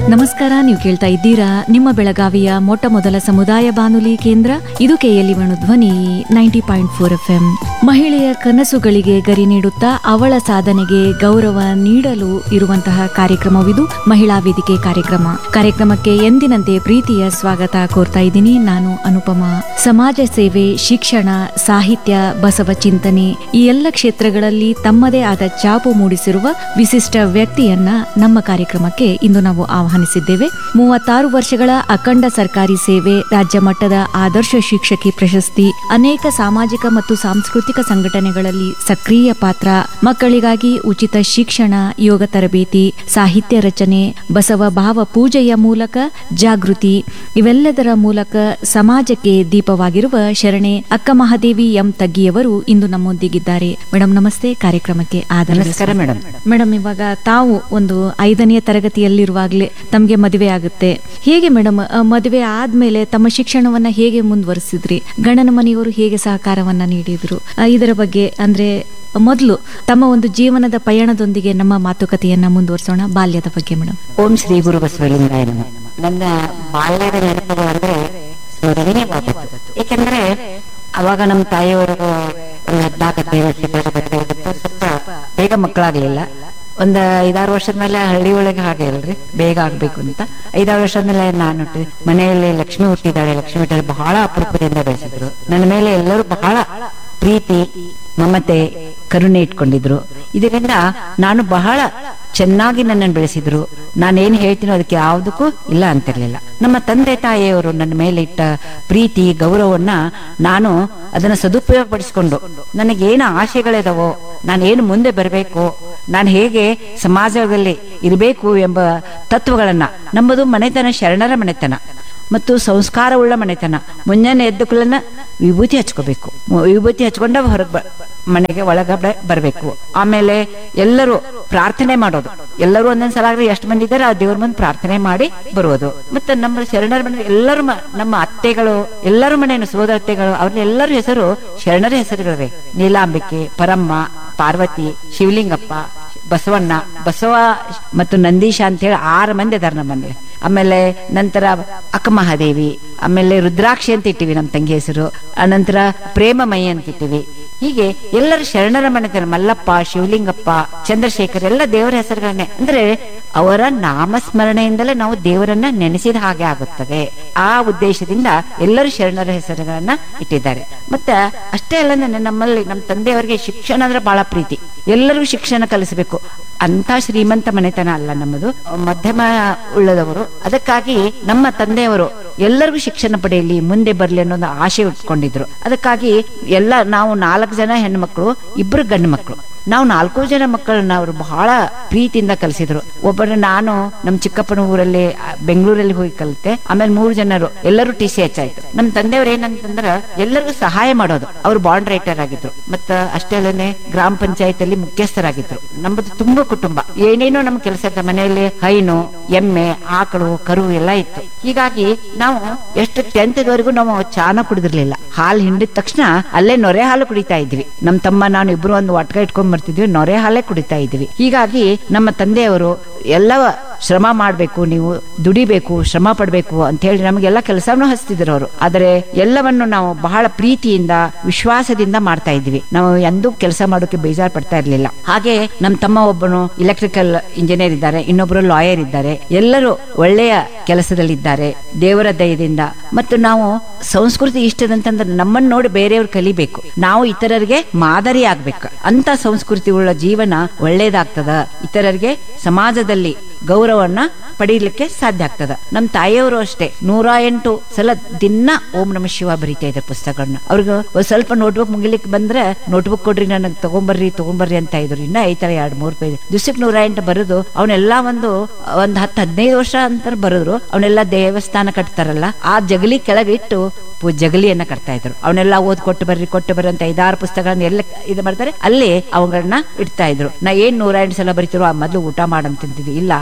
ನಮಸ್ಕಾರ ನೀವು ಕೇಳ್ತಾ ಇದ್ದೀರಾ ನಿಮ್ಮ ಬೆಳಗಾವಿಯ ಮೊಟ್ಟ ಮೊದಲ ಸಮುದಾಯ ಬಾನುಲಿ ಕೇಂದ್ರ ಇದು KLE Venu Dhwani ninety point four F M ಮಹಿಳೆಯ ಕನಸುಗಳಿಗೆ ಗರಿ ನೀಡುತ್ತಾ ಅವಳ ಸಾಧನೆಗೆ ಗೌರವ ನೀಡಲು ಇರುವಂತಹ ಕಾರ್ಯಕ್ರಮವಿದು ಮಹಿಳಾ ವೇದಿಕೆ ಕಾರ್ಯಕ್ರಮ ಕಾರ್ಯಕ್ರಮಕ್ಕೆ ಎಂದಿನಂತೆ ಪ್ರೀತಿಯ ಸ್ವಾಗತ ಕೋರ್ತಾ ಇದ್ದೀನಿ ನಾನು ಅನುಪಮ ಸಮಾಜ ಸೇವೆ ಶಿಕ್ಷಣ ಸಾಹಿತ್ಯ ಬಸವ ಚಿಂತನೆ ಈ ಎಲ್ಲ ಕ್ಷೇತ್ರಗಳಲ್ಲಿ ತಮ್ಮದೇ ಆದ ಚಾಪು ಮೂಡಿಸಿರುವ ವಿಶಿಷ್ಟ ವ್ಯಕ್ತಿಯನ್ನ ನಮ್ಮ ಕಾರ್ಯಕ್ರಮಕ್ಕೆ ಇಂದು ನಾವು ಆಹ್ವಾನಿಸಿದ್ದೇವೆ ಮೂವತ್ತಾರು ವರ್ಷಗಳ ಅಖಂಡ ಸರ್ಕಾರಿ ಸೇವೆ ರಾಜ್ಯ ಮಟ್ಟದ ಆದರ್ಶ ಶಿಕ್ಷಕಿ ಪ್ರಶಸ್ತಿ ಅನೇಕ ಸಾಮಾಜಿಕ ಮತ್ತು ಸಾಂಸ್ಕೃತಿಕ ಸಂಘಟನೆಗಳಲ್ಲಿ ಸಕ್ರಿಯ ಪಾತ್ರ ಮಕ್ಕಳಿಗಾಗಿ ಉಚಿತ ಶಿಕ್ಷಣ ಯೋಗ ತರಬೇತಿ ಸಾಹಿತ್ಯ ರಚನೆ ಬಸವ ಭಾವ ಪೂಜೆಯ ಮೂಲಕ ಜಾಗೃತಿ ಇವೆಲ್ಲದರ ಮೂಲಕ ಸಮಾಜಕ್ಕೆ ದೀಪವಾಗಿರುವ ಶರಣೆ ಅಕ್ಕ ಮಹಾದೇವಿ ಎಂ ತಗ್ಗಿಯವರು ಇಂದು ನಮ್ಮೊಂದಿಗಿದ್ದಾರೆ ಮೇಡಮ್ ನಮಸ್ತೆ ಕಾರ್ಯಕ್ರಮಕ್ಕೆ ಆದರ ನಮಸ್ಕಾರ ಮೇಡಮ್ ಮೇಡಮ್ ಇವಾಗ ತಾವು ಒಂದು ಐದನೇ ತರಗತಿಯಲ್ಲಿರುವಾಗಲೇ ತಮಗೆ ಮದುವೆ ಆಗುತ್ತೆ ಹೇಗೆ ಮೇಡಮ್ ಮದುವೆ ಆದ್ಮೇಲೆ ತಮ್ಮ ಶಿಕ್ಷಣವನ್ನ ಹೇಗೆ ಮುಂದುವರಿಸಿದ್ರಿ ಗಂಡನ ಮನೆಯವರು ಹೇಗೆ ಸಹಕಾರವನ್ನ ನೀಡಿದ್ರು ಆ, ಇದರ ಬಗ್ಗೆ ಅಂದ್ರೆ ಮೊದಲು ತಮ್ಮ ಒಂದು ಜೀವನದ ಪಯಣದೊಂದಿಗೆ ನಮ್ಮ ಮಾತುಕತೆಯನ್ನ ಮುಂದುವರಿಸೋಣ ಬಾಲ್ಯದ ಬಗ್ಗೆ ಮೇಡಮ್ ಓಂ ಶ್ರೀ ಗುರು ಬಸವಲಿಂಗಾಯ ನಮಃ ನನ್ನ ಬಾಲ್ಯದ ನೆನಪುಗಳು ಅಂದ್ರೆ ಸ್ಮರಣೀಯ ಏಕೆಂದ್ರೆ ಅವಾಗ ನಮ್ಮ ತಾಯಿಯವರು ಒಂದು ಹದಿನಾಲ್ಕು ಹದಿನೈದು ವರ್ಷ ಬರ್ಬೇಕಾಗಿತ್ತು ಸ್ವಲ್ಪ ಬೇಗ ಮಕ್ಕಳಾಗ್ಲಿಲ್ಲ ಒಂದ್ ಐದಾರು ವರ್ಷದ ಮೇಲೆ ಹಳ್ಳಿ ಒಳಗೆ ಹಾಗೆ ಅಲ್ರಿ ಬೇಗ ಆಗ್ಬೇಕು ಅಂತ ಐದಾರು ವರ್ಷದ ಮೇಲೆ ನಾನು ಹುಟ್ಟಿದೆ ಮನೆಯಲ್ಲಿ ಲಕ್ಷ್ಮಿ ಹುಟ್ಟಿದ್ದಾಳೆ ಲಕ್ಷ್ಮಿ ಹುಟ್ಟಿದ ಬಹಳ ಅಪರೂಪದಿಂದ ಬೆಳೆಸಿದ್ರು ನನ್ನ ಮೇಲೆ ಎಲ್ಲರೂ ಬಹಳ ಪ್ರೀತಿ ಮಮತೆ ಕರುಣೆ ಇಟ್ಕೊಂಡಿದ್ರು ಇದರಿಂದ ನಾನು ಬಹಳ ಚೆನ್ನಾಗಿ ನನ್ನನ್ನು ಬೆಳೆಸಿದ್ರು ನಾನೇನ್ ಹೇಳ್ತೀನೋ ಅದಕ್ಕೆ ಯಾವುದಕ್ಕೂ ಇಲ್ಲ ಅಂತಿರ್ಲಿಲ್ಲ ನಮ್ಮ ತಂದೆ ತಾಯಿಯವರು ನನ್ನ ಮೇಲೆ ಇಟ್ಟ ಪ್ರೀತಿ ಗೌರವವನ್ನ ನಾನು ಅದನ್ನ ಸದುಪಯೋಗ ಪಡಿಸ್ಕೊಂಡು ನನಗೇನು ಆಶೆಗಳಿದಾವೋ ನಾನು ಏನು ಮುಂದೆ ಬರಬೇಕು ನಾನು ಹೇಗೆ ಸಮಾಜದಲ್ಲಿ ಇರಬೇಕು ಎಂಬ ತತ್ವಗಳನ್ನ ನಮ್ಮದು ಮನೆತನ ಶರಣರ ಮನೆತನ ಮತ್ತು ಸಂಸ್ಕಾರವುಳ್ಳ ಮನೆತನ ಮುಂಜಾನೆ ಎದ್ದು ಕುಲನ ವಿಭೂತಿ ಹಚ್ಕೋಬೇಕು ಮು- ವಿಭೂತಿ ಹಚ್ಕೊಂಡ ಹೊರಗೆ ಮನೆಗೆ ಒಳಗಡೆ ಬರಬೇಕು ಆಮೇಲೆ ಎಲ್ಲರೂ ಪ್ರಾರ್ಥನೆ ಮಾಡೋದು ಎಲ್ಲರೂ ಒಂದೊಂದ್ ಸಲ ಆಗ್ಲಿ ಎಷ್ಟು ಮಂದಿ ಇದ್ದಾರೆ ಆ ದೇವ್ರ ಮುಂದೆ ಪ್ರಾರ್ಥನೆ ಮಾಡಿ ಬರುವುದು ಮತ್ತೆ ನಮ್ಮ ಶರಣರ ಮನೆ ಎಲ್ಲರೂ ಮ- ನಮ್ಮ ಅತ್ತೆಗಳು ಎಲ್ಲರ ಮನೆಯನ್ನು ಸೋದರತ್ತೆಗಳು ಅವ್ರ ಎಲ್ಲರ ಹೆಸರು ಶರಣರ ಹೆಸರುಗಳಿವೆ ನೀಲಾಂಬಿಕೆ ಪರಮ್ಮ ಪಾರ್ವತಿ ಶಿವಲಿಂಗಪ್ಪ ಬಸವಣ್ಣ ಬಸವ ಮತ್ತು ನಂದೀಶ ಅಂತ ಹೇಳಿ ಆರು ಮಂದಿ ಅದಾರ ನಮ್ಮಲ್ಲಿ ಆಮೇಲೆ ನಂತರ ಅಕ್ಕ ಮಹಾದೇವಿ ಆಮೇಲೆ ರುದ್ರಾಕ್ಷಿ ಅಂತ ಇಟ್ಟಿವಿ ನಮ್ಮ ತಂಗಿ ಹೆಸರು ಅನಂತರ ಪ್ರೇಮಮಯಿ ಅಂತ ಇಟ್ಟಿವಿ ಹೀಗೆ ಎಲ್ಲರ ಶರಣರ ಮನೆತನ ಮಲ್ಲಪ್ಪ ಶಿವಲಿಂಗಪ್ಪ ಚಂದ್ರಶೇಖರ್ ಎಲ್ಲ ದೇವರ ಹೆಸರುಗಳನ್ನೇ ಅಂದ್ರೆ ಅವರ ನಾಮಸ್ಮರಣೆಯಿಂದಲೇ ನಾವು ದೇವರನ್ನ ನೆನೆಸಿದ ಹಾಗೆ ಆಗುತ್ತದೆ ಆ ಉದ್ದೇಶದಿಂದ ಎಲ್ಲರೂ ಶರಣರ ಹೆಸರುಗಳನ್ನ ಇಟ್ಟಿದ್ದಾರೆ ಮತ್ತೆ ಅಷ್ಟೇ ಅಲ್ಲ ನಮ್ಮಲ್ಲಿ ನಮ್ಮ ತಂದೆಯವರಿಗೆ ಶಿಕ್ಷಣ ಅಂದ್ರೆ ಬಹಳ ಪ್ರೀತಿ ಎಲ್ಲರಿಗೂ ಶಿಕ್ಷಣ ಕಲಿಸಬೇಕು ಅಂತ ಶ್ರೀಮಂತ ಮನೆತನ ಅಲ್ಲ ನಮ್ಮದು ಮಧ್ಯಮ ಉಳ್ಳದವರು ಅದಕ್ಕಾಗಿ ನಮ್ಮ ತಂದೆಯವರು ಎಲ್ಲರಿಗೂ ಶಿಕ್ಷಣ ಪಡೆಯಲಿ ಮುಂದೆ ಬರಲಿ ಅನ್ನೋದು ಆಸೆ ಇಟ್ಕೊಂಡಿದ್ರು ಅದಕ್ಕಾಗಿ ಎಲ್ಲ ನಾವು ನಾಲ್ಕು ಜನ ಹೆಣ್ಣು ಮಕ್ಕಳು ಇಬ್ರು ಗಂಡು ಮಕ್ಕಳು ನಾವು ನಾಲ್ಕು ಜನ ಮಕ್ಕಳನ್ನ ಅವರು ಬಹಳ ಪ್ರೀತಿಯಿಂದ ಕಲಿಸಿದ್ರು ಒಬ್ಬರು ನಾನು ನಮ್ಮ ಚಿಕ್ಕಪ್ಪನ ಊರಲ್ಲಿ ಆ, ಬೆಂಗಳೂರಲ್ಲಿ ಹೋಗಿ ಕಲಿತೆ ಆಮೇಲೆ ಮೂರು ಜನರು ಎಲ್ಲರೂ ಟಿ ಸಿ ಎಚ್ ಆಯ್ತು ನಮ್ಮ ತಂದೆಯವ್ರು ಏನಂತಂದ್ರ ಎಲ್ಲರಿಗೂ ಸಹಾಯ ಮಾಡೋದು ಅವ್ರು ಬಾಂಡ್ ರೈಟರ್ ಆಗಿದ್ರು ಮತ್ತ ಅಷ್ಟೇ ಅಲ್ಲದೆ ಗ್ರಾಮ ಪಂಚಾಯತ್ ಅಲ್ಲಿ ಮುಖ್ಯಸ್ಥರಾಗಿದ್ರು ನಮ್ಮದು ತುಂಬಾ ಕುಟುಂಬ ಏನೇನೋ ನಮ್ಮ ಕೆಲಸ ಇತ್ತು ಮನೆಯಲ್ಲಿ ಹೈನು ಎಮ್ಮೆ ಆಕಳು ಕರು ಎಲ್ಲ ಇತ್ತು ಹೀಗಾಗಿ ನಾವು ಎಷ್ಟು ಟೆಂತ್ ವರೆಗೂ ನಾವು ಚಾನ ಕುಡಿದಿರ್ಲಿಲ್ಲ ಹಾಲು ಹಿಂಡಿದ ತಕ್ಷಣ ಅಲ್ಲೇ ನೊರೆ ಹಾಲು ಕುಡಿತಾ ಇದ್ವಿ ನಮ್ಮ ತಮ್ಮ ನಾನು ಇಬ್ರು ಒಂದು ಒಟ್ಕ ಇಟ್ಕೊಂಡ್ ಬರ್ತಿದ್ವಿ ನೊರೆ ಹಾಲೇ ಕುಡಿತಾ ಇದ್ವಿ ಹೀಗಾಗಿ ನಮ್ಮ ತಂದೆಯವರು ಎಲ್ಲ ಶ್ರಮ ಮಾಡ್ಬೇಕು ನೀವು ದುಡಿಬೇಕು ಶ್ರಮ ಪಡ್ಬೇಕು ಅಂತ ಹೇಳಿ ನಮಗೆಲ್ಲ ಕೆಲಸವನ್ನು ಹಚ್ತಿದ್ರು ಅವರು ಆದರೆ ಎಲ್ಲವನ್ನು ನಾವು ಬಹಳ ಪ್ರೀತಿಯಿಂದ ವಿಶ್ವಾಸದಿಂದ ಮಾಡ್ತಾ ಇದ್ವಿ ನಾವು ಎಂದೂ ಕೆಲಸ ಮಾಡೋಕೆ ಬೇಜಾರ್ ಪಡ್ತಾ ಇರ್ಲಿಲ್ಲ ಹಾಗೆ ನಮ್ಮ ತಮ್ಮ ಒಬ್ಬನು ಇಲೆಕ್ಟ್ರಿಕಲ್ ಇಂಜಿನಿಯರ್ ಇದ್ದಾರೆ ಇನ್ನೊಬ್ರು ಲಾಯರ್ ಇದ್ದಾರೆ ಎಲ್ಲರೂ ಒಳ್ಳೆಯ ಕೆಲಸದಲ್ಲಿದ್ದಾರೆ ದೇವರ ದಯದಿಂದ ಮತ್ತು ನಾವು ಸಂಸ್ಕೃತಿ ಇಷ್ಟದಂತಂದ್ರೆ ನಮ್ಮನ್ನು ನೋಡಿ ಬೇರೆಯವ್ರು ಕಲಿಬೇಕು ನಾವು ಇತರರಿಗೆ ಮಾದರಿ ಆಗ್ಬೇಕು ಅಂತ ಸಂಸ್ಕೃತಿ ಉಳ್ಳ ಜೀವನ ಒಳ್ಳೇದಾಗ್ತದ ಇತರರಿಗೆ ಸಮಾಜದಲ್ಲಿ ಗೌರವನ್ನ ಪಡೀಲಿಕ್ಕೆ ಸಾಧ್ಯ ಆಗ್ತದ ನಮ್ ತಾಯಿಯವರು ಅಷ್ಟೇ ನೂರ ಎಂಟು ಸಲ ದಿನ ಓಂ ನಮ ಶಿವ ಬರೀತಾ ಇದ್ದಾರೆ ಪುಸ್ತಕಗಳನ್ನ ಅವ್ರಿಗೆ ಒಂದ್ ಸ್ವಲ್ಪ ನೋಟ್ಬುಕ್ ಮುಗಿಲಿಕ್ಕೆ ಬಂದ್ರೆ ನೋಟ್ಬುಕ್ ಕೊಡ್ರಿ ನನಗೆ ತಗೊಂಬರ್ರಿ ತಗೊಂಬರ್ರಿ ಅಂತ ಇದ್ರು ಇನ್ನ ಐತರ ಎರಡ್ ಮೂರ್ ಪೇಜ್ ದಿವ್ಸಕ್ಕೆ ನೂರ ಎಂಟು ಬರೋದು ಅವನ್ನೆಲ್ಲ ಒಂದು ಒಂದ್ ಹತ್ತು ಹದಿನೈದು ವರ್ಷ ಅಂತ ಬರೆದ್ರು ಅವನ್ನೆಲ್ಲ ದೇವಸ್ಥಾನ ಕಟ್ತಾರಲ್ಲ ಆ ಜಗಲಿ ಕೆಳಗಿಟ್ಟು ಪು- ಜಗಲಿಯನ್ನ ಕಟ್ತಾ ಇದ್ರು ಅವನ್ನೆಲ್ಲ ಓದ್ ಕೊಟ್ಟು ಬರ್ರಿ ಕೊಟ್ಟು ಬರ್ರಿ ಅಂತ ಐದಾರು ಪುಸ್ತಕಗಳನ್ನ ಎಲ್ಲ ಇದು ಮಾಡ್ತಾರೆ ಅಲ್ಲಿ ಅವುಗಳನ್ನ ಇಡ್ತಾ ಇದ್ರು ನಾ ಏನ್ ನೂರ ಎಂಟು ಸಲ ಬರಿತಿರೋ ಆ ಮೊದ್ಲು ಊಟ ಮಾಡಂತ ತಿಂತಿದ್ವಿ ಇಲ್ಲ